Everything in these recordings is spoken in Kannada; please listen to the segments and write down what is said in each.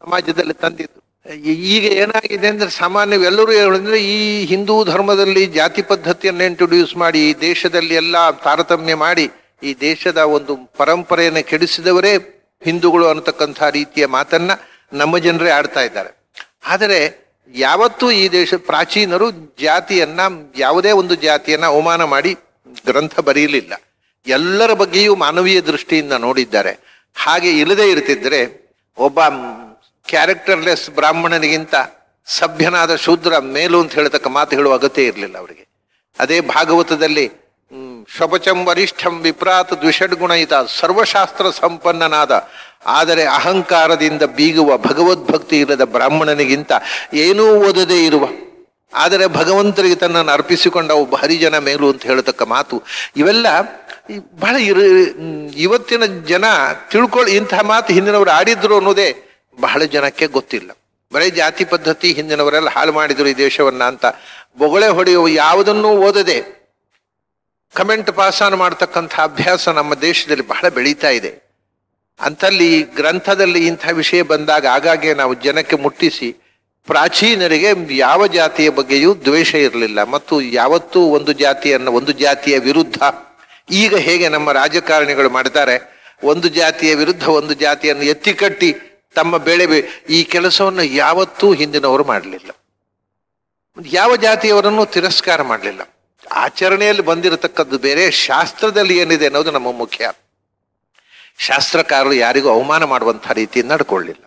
ಸಮಾಜದಲ್ಲಿ ತಂದಿದ್ದು ಈ- ಈಗ ಏನಾಗಿದೆ ಅಂದ್ರೆ ಸಾಮಾನ್ಯ ಎಲ್ಲರೂ ಹೇಳಿದ್ರೆ ಈ ಹಿಂದೂ ಧರ್ಮದಲ್ಲಿ ಜಾತಿ ಪದ್ಧತಿಯನ್ನು ಇಂಟ್ರೊಡ್ಯೂಸ್ ಮಾಡಿ ಈ ದೇಶದಲ್ಲಿ ಎಲ್ಲ ತಾರತಮ್ಯ ಮಾಡಿ ಈ ದೇಶದ ಒಂದು ಪರಂಪರೆಯನ್ನು ಕೆಡಿಸಿದವರೇ ಹಿಂದೂಗಳು ಅನ್ನತಕ್ಕಂಥ ರೀತಿಯ ಮಾತನ್ನ ನಮ್ಮ ಜನರೇ ಆಡ್ತಾ ಇದ್ದಾರೆ ಆದರೆ ಯಾವತ್ತೂ ಈ ದೇಶ ಪ್ರಾಚೀನರು ಜಾತಿಯನ್ನ ಯಾವುದೇ ಒಂದು ಜಾತಿಯನ್ನ ಅವಮಾನ ಮಾಡಿ ಗ್ರಂಥ ಬರೆಯಲಿಲ್ಲ ಎಲ್ಲರ ಬಗ್ಗೆಯೂ ಮಾನವೀಯ ದೃಷ್ಟಿಯಿಂದ ನೋಡಿದ್ದಾರೆ ಹಾಗೆ ಇಲ್ಲದೆ ಇರ್ತಿದ್ರೆ ಒಬ್ಬ ಕ್ಯಾರೆಕ್ಟರ್ಲೆಸ್ ಬ್ರಾಹ್ಮಣನಿಗಿಂತ ಸಭ್ಯನಾದ ಶೂದ್ರ ಮೇಲು ಅಂತ ಹೇಳ್ತಕ್ಕ ಮಾತು ಹೇಳುವ ಅಗತ್ಯ ಇರಲಿಲ್ಲ ಅವರಿಗೆ ಅದೇ ಭಾಗವತದಲ್ಲಿ ಹ್ಮ್, ಶಪಚಂ ವರಿಷ್ಠಂ ವಿಪ್ರಾತ್ ದ್ವಿಷಡ್ಗುಣಯಿತ ಸರ್ವಶಾಸ್ತ್ರ ಸಂಪನ್ನನಾದ ಆದರೆ ಅಹಂಕಾರದಿಂದ ಬೀಗುವ ಭಗವದ್ಭಕ್ತಿ ಇಲ್ಲದ ಬ್ರಾಹ್ಮಣನಿಗಿಂತ ಏನೂ ಓದದೇ ಇರುವ ಆದರೆ ಭಗವಂತರಿಗೆ ತನ್ನನ್ನು ಅರ್ಪಿಸಿಕೊಂಡ ಒಬ್ಬ ಹರಿಜನ ಮೇಲು ಅಂತ ಹೇಳತಕ್ಕ ಮಾತು ಇವೆಲ್ಲ ಈ ಬಹಳ ಇರು ಹ್ಮ್, ಇವತ್ತಿನ ಜನ ತಿಳ್ಕೊಳ್ಳಿ ಇಂತಹ ಮಾತು ಹಿಂದಿನವರು ಆಡಿದ್ರು ಅನ್ನೋದೇ ಬಹಳ ಜನಕ್ಕೆ ಗೊತ್ತಿಲ್ಲ ಬರೀ ಜಾತಿ ಪದ್ಧತಿ ಹಿಂದಿನವರೆಲ್ಲ ಹಾಳು ಮಾಡಿದ್ರು ಈ ದೇಶವನ್ನ ಅಂತ ಬೊಗಳೆ ಹೊಡೆಯುವ ಯಾವುದನ್ನೂ ಓದದೆ ಕಮೆಂಟ್ ಪಾಸಾನ್ ಮಾಡ್ತಕ್ಕಂಥ ಅಭ್ಯಾಸ ನಮ್ಮ ದೇಶದಲ್ಲಿ ಬಹಳ ಬೆಳೀತಾ ಇದೆ ಅಂತಲ್ಲಿ ಗ್ರಂಥದಲ್ಲಿ ಇಂಥ ವಿಷಯ ಬಂದಾಗ ಆಗಾಗ್ಗೆ ನಾವು ಜನಕ್ಕೆ ಮುಟ್ಟಿಸಿ ಪ್ರಾಚೀನರಿಗೆ ಯಾವ ಜಾತಿಯ ಬಗ್ಗೆಯೂ ದ್ವೇಷ ಇರಲಿಲ್ಲ ಮತ್ತು ಯಾವತ್ತೂ ಒಂದು ಜಾತಿಯನ್ನು ಒಂದು ಜಾತಿಯ ವಿರುದ್ಧ ಈಗ ಹೇಗೆ ನಮ್ಮ ರಾಜಕಾರಣಿಗಳು ಮಾಡ್ತಾರೆ ಒಂದು ಜಾತಿಯ ವಿರುದ್ಧ ಒಂದು ಜಾತಿಯನ್ನು ಎತ್ತಿಕಟ್ಟಿ ತಮ್ಮ ಬೆಳೆ ಬೆ- ಈ ಕೆಲಸವನ್ನು ಯಾವತ್ತೂ ಹಿಂದಿನವರು ಮಾಡಲಿಲ್ಲ ಯಾವ ಜಾತಿಯವರನ್ನು ತಿರಸ್ಕಾರ ಮಾಡಲಿಲ್ಲ ಆಚರಣೆಯಲ್ಲಿ ಬಂದಿರತಕ್ಕದ್ದು ಬೇರೆ ಶಾಸ್ತ್ರದಲ್ಲಿ ಏನಿದೆ ಅನ್ನೋದು ನಮ್ಮ ಮುಖ್ಯ ಶಾಸ್ತ್ರಕಾರರು ಯಾರಿಗೂ ಅವಮಾನ ಮಾಡುವಂಥ ರೀತಿ ನಡ್ಕೊಳ್ಳಿಲ್ಲ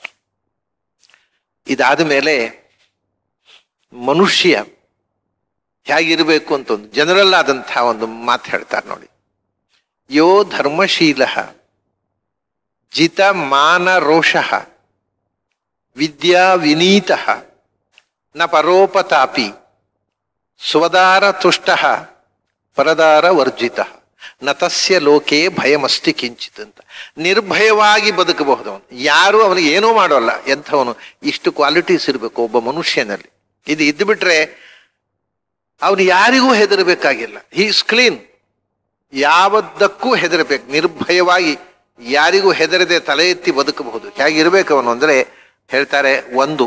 ಇದಾದ ಮೇಲೆ ಮನುಷ್ಯ ಹೇಗಿರಬೇಕು ಅಂತ ಒಂದು ಜನರಲ್ ಆದಂತಹ ಒಂದು ಮಾತು ಹೇಳ್ತಾರೆ ನೋಡಿ ಯೋ ಧರ್ಮಶೀಲ ಜಿತ ಮಾನ ರೋಷಃ ವಿದ್ಯಾ ವಿನೀತ ನ ಪರೋಪತಾಪಿ ಸ್ವದಾರ ತುಷ್ಟ ಪರದಾರ ವರ್ಜಿತ ನ ತಸ್ಯ ಲೋಕೆ ಭಯಮಸ್ತಿ ಕಿಂಚಿತ್ ಅಂತ ನಿರ್ಭಯವಾಗಿ ಬದುಕಬಹುದು ಅವನು ಯಾರು ಅವನಿಗೆ ಏನೂ ಮಾಡೋಲ್ಲ ಎಂಥವನು ಇಷ್ಟು ಕ್ವಾಲಿಟೀಸ್ ಇರಬೇಕು ಒಬ್ಬ ಮನುಷ್ಯನಲ್ಲಿ ಇದು ಇದ್ದು ಬಿಟ್ರೆ ಅವನು ಯಾರಿಗೂ ಹೆದರಬೇಕಾಗಿಲ್ಲ ಹೀಸ್ ಕ್ಲೀನ್ ಯಾವದ್ದಕ್ಕೂ ಹೆದರಬೇಕು ನಿರ್ಭಯವಾಗಿ ಯಾರಿಗೂ ಹೆದರದೆ ತಲೆ ಎತ್ತಿ ಬದುಕಬಹುದು ಹೇಗಿರ್ಬೇಕು ಅವನು ಅಂದ್ರೆ ಹೇಳ್ತಾರೆ ಒಂದು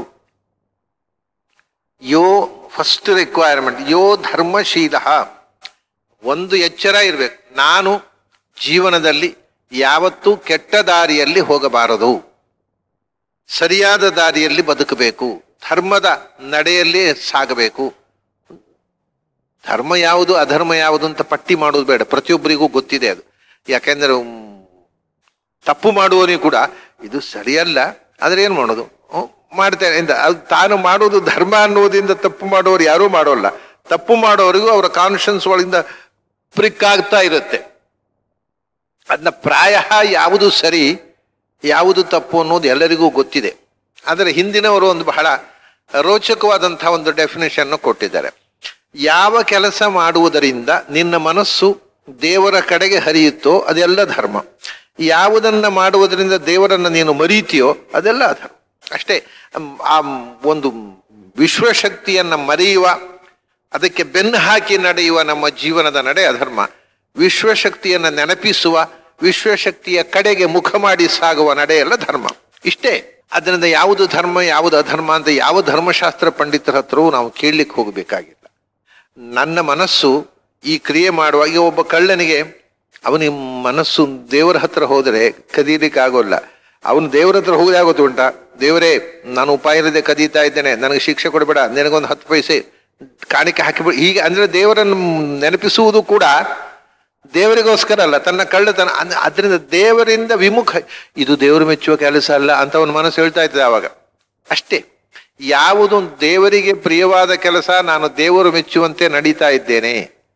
ಯೋ ಫಸ್ಟ್ ರಿಕ್ವೈರ್ಮೆಂಟ್ ಯೋ ಧರ್ಮಶೀಲ ಒಂದು ಎಚ್ಚರ ಇರಬೇಕು ನಾನು ಜೀವನದಲ್ಲಿ ಯಾವತ್ತೂ ಕೆಟ್ಟ ದಾರಿಯಲ್ಲಿ ಹೋಗಬಾರದು ಸರಿಯಾದ ದಾರಿಯಲ್ಲಿ ಬದುಕಬೇಕು ಧರ್ಮದ ನಡೆಯಲ್ಲಿ ಸಾಗಬೇಕು ಧರ್ಮ ಯಾವುದು ಅಧರ್ಮ ಯಾವುದು ಅಂತ ಪಟ್ಟಿ ಮಾಡೋದು ಬೇಡ ಪ್ರತಿಯೊಬ್ಬರಿಗೂ ಗೊತ್ತಿದೆ ಅದು ಯಾಕೆಂದ್ರೆ ಉಮ್, ತಪ್ಪು ಮಾಡುವವನಿಗೂ ಕೂಡ ಇದು ಸರಿಯಲ್ಲ ಆದ್ರೆ ಏನ್ ಮಾಡೋದು ಹ್ಮ್, ಮಾಡ್ತೇನೆ ಅಂತ ಅದು ತಾನು ಮಾಡೋದು ಧರ್ಮ ಅನ್ನೋದಿಂದ ತಪ್ಪು ಮಾಡೋರು ಯಾರೂ ಮಾಡೋಲ್ಲ ತಪ್ಪು ಮಾಡೋರಿಗೂ ಅವರ ಕಾನ್ಶಿಯನ್ಸ್ ಒಳಗಿಂದ ಪ್ರಿಕ್ ಆಗ್ತಾ ಇರುತ್ತೆ ಅದನ್ನ ಪ್ರಾಯ ಯಾವುದು ಸರಿ ಯಾವುದು ತಪ್ಪು ಅನ್ನೋದು ಎಲ್ಲರಿಗೂ ಗೊತ್ತಿದೆ ಆದರೆ ಹಿಂದಿನವರು ಒಂದು ಬಹಳ ರೋಚಕವಾದಂತಹ ಒಂದು ಡೆಫಿನೇಷನ್ ಕೊಟ್ಟಿದ್ದಾರೆ ಯಾವ ಕೆಲಸ ಮಾಡುವುದರಿಂದ ನಿನ್ನ ಮನಸ್ಸು ದೇವರ ಕಡೆಗೆ ಹರಿಯುತ್ತೋ ಅದೆಲ್ಲ ಧರ್ಮ ಯಾವುದನ್ನ ಮಾಡುವುದರಿಂದ ದೇವರನ್ನ ನೀನು ಮರೀತೀಯೋ ಅದೆಲ್ಲ ಅಧರ್ಮ ಅಷ್ಟೇ ಅಮ್, ಆ ಒಂದು ವಿಶ್ವಶಕ್ತಿಯನ್ನ ಮರೆಯುವ ಅದಕ್ಕೆ ಬೆನ್ನು ಹಾಕಿ ನಡೆಯುವ ನಮ್ಮ ಜೀವನದ ನಡೆ ಅಧರ್ಮ ವಿಶ್ವಶಕ್ತಿಯನ್ನ ನೆನಪಿಸುವ ವಿಶ್ವಶಕ್ತಿಯ ಕಡೆಗೆ ಮುಖ ಮಾಡಿ ಸಾಗುವ ನಡೆ ಎಲ್ಲ ಧರ್ಮ ಇಷ್ಟೇ ಅದರಿಂದ ಯಾವುದು ಧರ್ಮ ಯಾವುದು ಅಧರ್ಮ ಅಂತ ಯಾವ ಧರ್ಮಶಾಸ್ತ್ರ ಪಂಡಿತರ ಹತ್ರವೂ ನಾವು ಕೇಳಲಿಕ್ಕೆ ಹೋಗಬೇಕಾಗಿಲ್ಲ ನನ್ನ ಮನಸ್ಸು ಈ ಕ್ರಿಯೆ ಮಾಡುವಾಗ ಈಗ ಒಬ್ಬ ಕಳ್ಳನಿಗೆ ಅವನಿಗೆ ಮನಸ್ಸು ದೇವರ ಹತ್ರ ಹೋದರೆ ಕದೀಲಿಕ್ಕೆ ಆಗೋಲ್ಲ ಅವನು ದೇವರ ಹತ್ರ ಹೋಗೋದಾಗುತ್ತೆ ಉಂಟಾ ದೇವರೇ ನಾನು ಉಪಾಯ ಇಲ್ಲದೆ ಕದೀತಾ ಇದ್ದೇನೆ ನನಗೆ ಶಿಕ್ಷೆ ಕೊಡಬೇಡ ನಿನಗೊಂದು ಹತ್ತು ಪೈಸೆ ಕಾಣಿಕೆ ಹಾಕಿಬಿಡ ಹೀಗೆ ಅಂದ್ರೆ ದೇವರನ್ನು ನೆನಪಿಸುವುದು ಕೂಡ ದೇವರಿಗೋಸ್ಕರ ಅಲ್ಲ ತನ್ನ ಕಳ್ಳತನ ಅಂದ್- ಅದರಿಂದ ದೇವರಿಂದ ವಿಮುಖ ಇದು ದೇವರು ಮೆಚ್ಚುವ ಕೆಲಸ ಅಲ್ಲ ಅಂತ ಅವನ ಮನಸ್ಸು ಹೇಳ್ತಾ ಇರ್ತದೆ ಆವಾಗ ಅಷ್ಟೇ ಯಾವುದು ದೇವರಿಗೆ ಪ್ರಿಯವಾದ ಕೆಲಸ ನಾನು ದೇವರು ಮೆಚ್ಚುವಂತೆ ನಡೀತಾ ಇದ್ದೇನೆ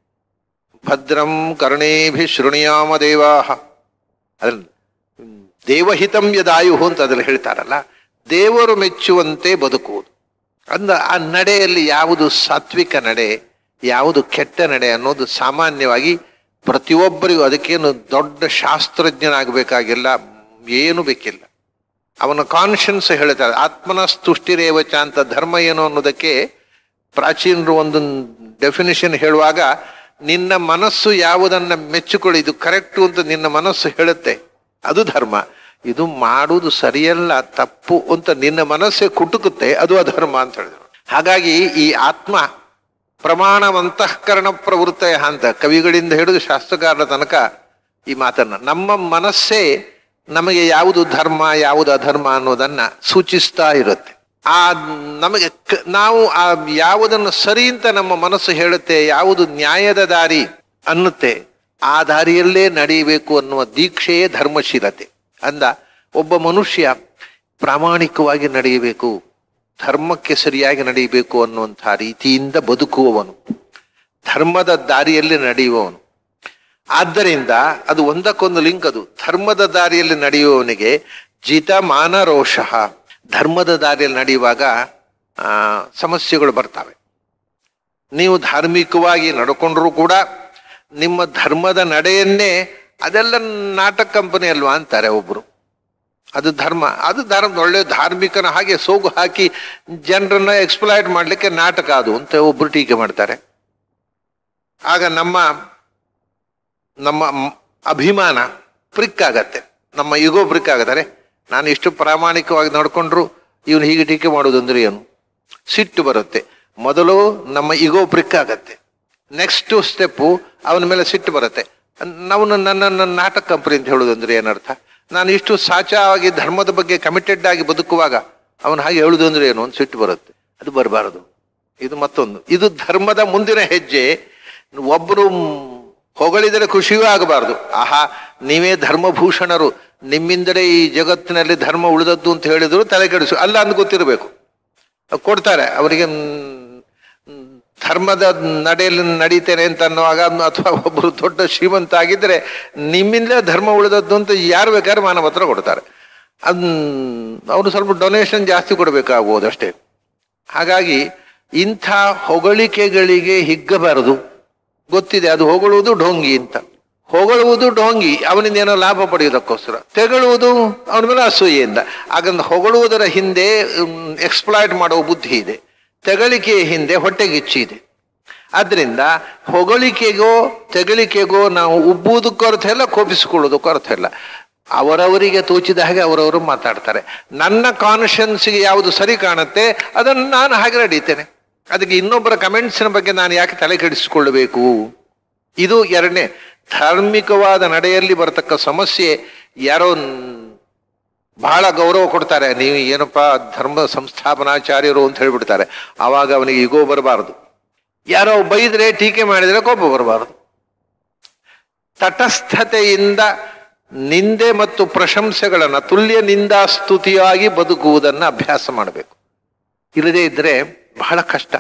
ಭದ್ರಂ ಕರ್ಣೇಭಿ ಶೃಣಿಯಾಮ ದೇವಾಹ ಅದ್ರಲ್ಲಿ ಹ್ಮ್, ದೇವಹಿತಂ ಯದಾಯು ಅಂತ ಅದ್ರಲ್ಲಿ ಹೇಳ್ತಾರಲ್ಲ ದೇವರು ಮೆಚ್ಚುವಂತೆ ಬದುಕುವುದು ಅಂದ ಆ ನಡೆಯಲ್ಲಿ ಯಾವುದು ಸಾತ್ವಿಕ ನಡೆ ಯಾವುದು ಕೆಟ್ಟ ನಡೆ ಅನ್ನೋದು ಸಾಮಾನ್ಯವಾಗಿ ಪ್ರತಿಯೊಬ್ಬರಿಗೂ ಅದಕ್ಕೇನು ದೊಡ್ಡ ಶಾಸ್ತ್ರಜ್ಞನಾಗಬೇಕಾಗಿಲ್ಲ ಏನು ಬೇಕಿಲ್ಲ ಅವನ ಕಾನ್ಶಿಯನ್ಸ್ ಹೇಳ್ತಾರೆ ಆತ್ಮನ ಸ್ತುಷ್ಟಿರೇವಚ ಅಂತ ಧರ್ಮ ಏನು ಅನ್ನೋದಕ್ಕೆ ಪ್ರಾಚೀನರು ಒಂದು ಡೆಫಿನೇಷನ್ ಹೇಳುವಾಗ ನಿನ್ನ ಮನಸ್ಸು ಯಾವುದನ್ನ ಮೆಚ್ಚಿಕೊಳ್ಳಿ ಇದು ಕರೆಕ್ಟು ಅಂತ ನಿನ್ನ ಮನಸ್ಸು ಹೇಳುತ್ತೆ ಅದು ಧರ್ಮ ಇದು ಮಾಡುವುದು ಸರಿಯಲ್ಲ ತಪ್ಪು ಅಂತ ನಿನ್ನ ಮನಸ್ಸೇ ಕುಟುಕುತ್ತೆ ಅದು ಅಧರ್ಮ ಅಂತ ಹೇಳಿದ್ರು ಹಾಗಾಗಿ ಈ ಆತ್ಮ ಪ್ರಮಾಣವಂತಃಕರಣ ಪ್ರವೃತ್ತಯ ಅಂತ ಕವಿಗಳಿಂದ ಹಿಡಿದು ಶಾಸ್ತ್ರಕಾರರ ತನಕ ಈ ಮಾತನ್ನ ನಮ್ಮ ಮನಸ್ಸೇ ನಮಗೆ ಯಾವುದು ಧರ್ಮ ಯಾವುದು ಅಧರ್ಮ ಅನ್ನೋದನ್ನ ಸೂಚಿಸ್ತಾ ಇರುತ್ತೆ ಆ ನಮಗೆ ಕ- ನಾವು ಆ ಯಾವುದನ್ನು ಸರಿ ಅಂತ ನಮ್ಮ ಮನಸ್ಸು ಹೇಳುತ್ತೆ ಯಾವುದು ನ್ಯಾಯದ ದಾರಿ ಅನ್ನುತ್ತೆ ಆ ದಾರಿಯಲ್ಲೇ ನಡೆಯಬೇಕು ಅನ್ನುವ ದೀಕ್ಷೆಯೇ ಧರ್ಮಶೀಲತೆ ಅಂದ ಒಬ್ಬ ಮನುಷ್ಯ ಪ್ರಾಮಾಣಿಕವಾಗಿ ನಡೆಯಬೇಕು ಧರ್ಮಕ್ಕೆ ಸರಿಯಾಗಿ ನಡೆಯಬೇಕು ಅನ್ನುವಂಥ ರೀತಿಯಿಂದ ಬದುಕುವವನು ಧರ್ಮದ ದಾರಿಯಲ್ಲಿ ನಡೆಯುವವನು ಆದ್ದರಿಂದ ಅದು ಒಂದಕ್ಕೊಂದು ಲಿಂಕ್ ಅದು ಧರ್ಮದ ದಾರಿಯಲ್ಲಿ ನಡೆಯುವವನಿಗೆ ಜಿತ ಮಾನ ರೋಷಃ ಧರ್ಮದ ದಾರಿಯಲ್ಲಿ ನಡೆಯುವಾಗ ಆ, ಸಮಸ್ಯೆಗಳು ಬರ್ತವೆ ನೀವು ಧಾರ್ಮಿಕವಾಗಿ ನಡ್ಕೊಂಡ್ರೂ ಕೂಡ ನಿಮ್ಮ ಧರ್ಮದ ನಡೆಯನ್ನೇ ಅದೆಲ್ಲ ನಾಟಕ ಕಂಪನಿ ಅಲ್ವಾ ಅಂತಾರೆ ಒಬ್ರು ಅದು ಧರ್ಮ ಅದು ಧರ್ಮ ಒಳ್ಳೆ ಧಾರ್ಮಿಕನ ಹಾಗೆ ಸೋಗು ಹಾಕಿ ಜನರನ್ನ ಎಕ್ಸ್ಪ್ಲಾಯ್ಟ್ ಮಾಡ್ಲಿಕ್ಕೆ ನಾಟಕ ಅದು ಅಂತ ಒಬ್ರು ಟೀಕೆ ಮಾಡ್ತಾರೆ ಆಗ ನಮ್ಮ ನಮ್ಮ ಮ್- ಅಭಿಮಾನ ಪ್ರಿಕ್ ಆಗತ್ತೆ ನಮ್ಮ ಈಗೋ ಪ್ರಿಕ್ ಆಗತ್ತಾರೆ ನಾನು ಇಷ್ಟು ಪ್ರಾಮಾಣಿಕವಾಗಿ ನಡ್ಕೊಂಡ್ರು ಇವನು ಹೀಗೆ ಟೀಕೆ ಮಾಡೋದು ಅಂದ್ರೆ ಏನು ಸಿಟ್ಟು ಬರುತ್ತೆ ಮೊದಲು ನಮ್ಮ ಈಗೋ ಪ್ರಿಕ್ ಆಗತ್ತೆ ನೆಕ್ಸ್ಟ್ ಸ್ಟೆಪ್ಪು ಅವನ ಮೇಲೆ ಸಿಟ್ಟು ಬರುತ್ತೆ ನಾವು ನನ್ನ ನನ್ನ ನಾಟಕ ಕಂಪನಿ ಅಂತ ಹೇಳೋದು ಅಂದ್ರೆ ಏನರ್ಥ ನಾನು ಇಷ್ಟು ಸಾಚಾವಾಗಿ ಧರ್ಮದ ಬಗ್ಗೆ ಕಮಿಟೆಡ್ ಆಗಿ ಬದುಕುವಾಗ ಅವನು ಹಾಗೆ ಹೇಳುದು ಅಂದ್ರೆ ಏನು ಒಂದು ಸಿಟ್ಟು ಬರುತ್ತೆ ಅದು ಬರಬಾರದು ಇದು ಮತ್ತೊಂದು ಇದು ಧರ್ಮದ ಮುಂದಿನ ಹೆಜ್ಜೆ ಒಬ್ಬರು ಹೊಗಳಿದರೆ ಖುಷಿಯೂ ಆಗಬಾರದು ಆಹಾ ನೀವೇ ಧರ್ಮಭೂಷಣರು ನಿಮ್ಮಿಂದಲೇ ಈ ಜಗತ್ತಿನಲ್ಲಿ ಧರ್ಮ ಉಳಿದದ್ದು ಅಂತ ಹೇಳಿದ್ರು ತಲೆ ಕೆಡಿಸು ಅಲ್ಲ ಅಂದ್ ಗೊತ್ತಿರಬೇಕು ಕೊಡ್ತಾರೆ ಅವರಿಗೆ ಮ್, ಮ್, ಧರ್ಮದ ನಡೆಯಲ್ಲಿ ನಡೀತೇನೆ ಅಂತ ಅನ್ನುವಾಗ ಅಥವಾ ಒಬ್ಬರು ದೊಡ್ಡ ಶ್ರೀಮಂತ ಆಗಿದ್ರೆ ನಿಮ್ಮಿಂದಲೇ ಧರ್ಮ ಉಳಿದದ್ದು ಅಂತ ಯಾರು ಬೇಕಾದ್ರೆ ಮಾನವ ಹತ್ರ ಕೊಡ್ತಾರೆ ಅದ್ ಅವರು ಸ್ವಲ್ಪ ಡೊನೇಷನ್ ಜಾಸ್ತಿ ಕೊಡಬೇಕಾಗ್ಬೋದು ಅಷ್ಟೇ ಹಾಗಾಗಿ ಇಂಥ ಹೊಗಳಿಕೆಗಳಿಗೆ ಹಿಗ್ಗಬಾರದು ಗೊತ್ತಿದೆ ಅದು ಹೊಗಳುವುದು ಢೋಂಗಿ ಅಂತ ಹೊಗಳುವುದು ಢೋಂಗಿ ಅವನಿಂದ ಏನೋ ಲಾಭ ಪಡೆಯೋದಕ್ಕೋಸ್ಕರ ತೆಗಳುವುದು ಅವನ ಮೇಲೆ ಅಸೂಯೆಯಿಂದ ಹಾಗಂದ್ರೆ ಹೊಗಳುವುದರ ಹಿಂದೆ ಎಕ್ಸ್ಪ್ಲಾಯ್ಟ್ ಮಾಡುವ ಬುದ್ಧಿ ಇದೆ ತೆಗಳಿಕೆಯ ಹಿಂದೆ ಹೊಟ್ಟೆಗಿಚ್ಚಿ ಇದೆ ಆದ್ರಿಂದ ಹೊಗಳಿಕೆಗೋ ತೆಗಳಿಕೆಗೋ ನಾವು ಉಬ್ಬುವುದಕ್ಕೂ ಅರ್ಥ ಇಲ್ಲ ಕೋಪಿಸಿಕೊಳ್ಳೋದಕ್ಕೂ ಅರ್ಥ ಇಲ್ಲ ಅವರವರಿಗೆ ತೋಚಿದ ಹಾಗೆ ಅವರವರು ಮಾತಾಡ್ತಾರೆ ನನ್ನ ಕಾನ್ಶಿಯನ್ಸ್ಗೆ ಯಾವುದು ಸರಿ ಕಾಣುತ್ತೆ ಅದನ್ನು ನಾನು ಹಾಗೆ ನಡೀತೇನೆ ಅದಕ್ಕೆ ಇನ್ನೊಬ್ಬರ ಕಮೆಂಟ್ಸಿನ ಬಗ್ಗೆ ನಾನು ಯಾಕೆ ತಲೆ ಕೆಡಿಸಿಕೊಳ್ಳಬೇಕು ಇದು ಎರಡನೇ ಧಾರ್ಮಿಕವಾದ ನಡೆಯಲ್ಲಿ ಬರತಕ್ಕ ಸಮಸ್ಯೆ ಯಾರೋ ನ್- ಬಹಳ ಗೌರವ ಕೊಡ್ತಾರೆ ನೀವು ಏನಪ್ಪ ಧರ್ಮ ಸಂಸ್ಥಾಪನಾಚಾರ್ಯರು ಅಂತ ಹೇಳ್ಬಿಡ್ತಾರೆ ಆವಾಗ ಅವನಿಗೆ ಈಗೋ ಬರಬಾರದು ಯಾರೋ ಬೈದ್ರೆ ಟೀಕೆ ಮಾಡಿದ್ರೆ ಕೋಪ ಬರಬಾರದು ತಟಸ್ಥತೆಯಿಂದ ನಿಂದೆ ಮತ್ತು ಪ್ರಶಂಸೆಗಳನ್ನ ತುಲ್ಯ ನಿಂದಾ ಸ್ತುತಿಯಾಗಿ ಬದುಕುವುದನ್ನ ಅಭ್ಯಾಸ ಮಾಡಬೇಕು ಇಲ್ಲದೇ ಇದ್ರೆ ಬಹಳ ಕಷ್ಟ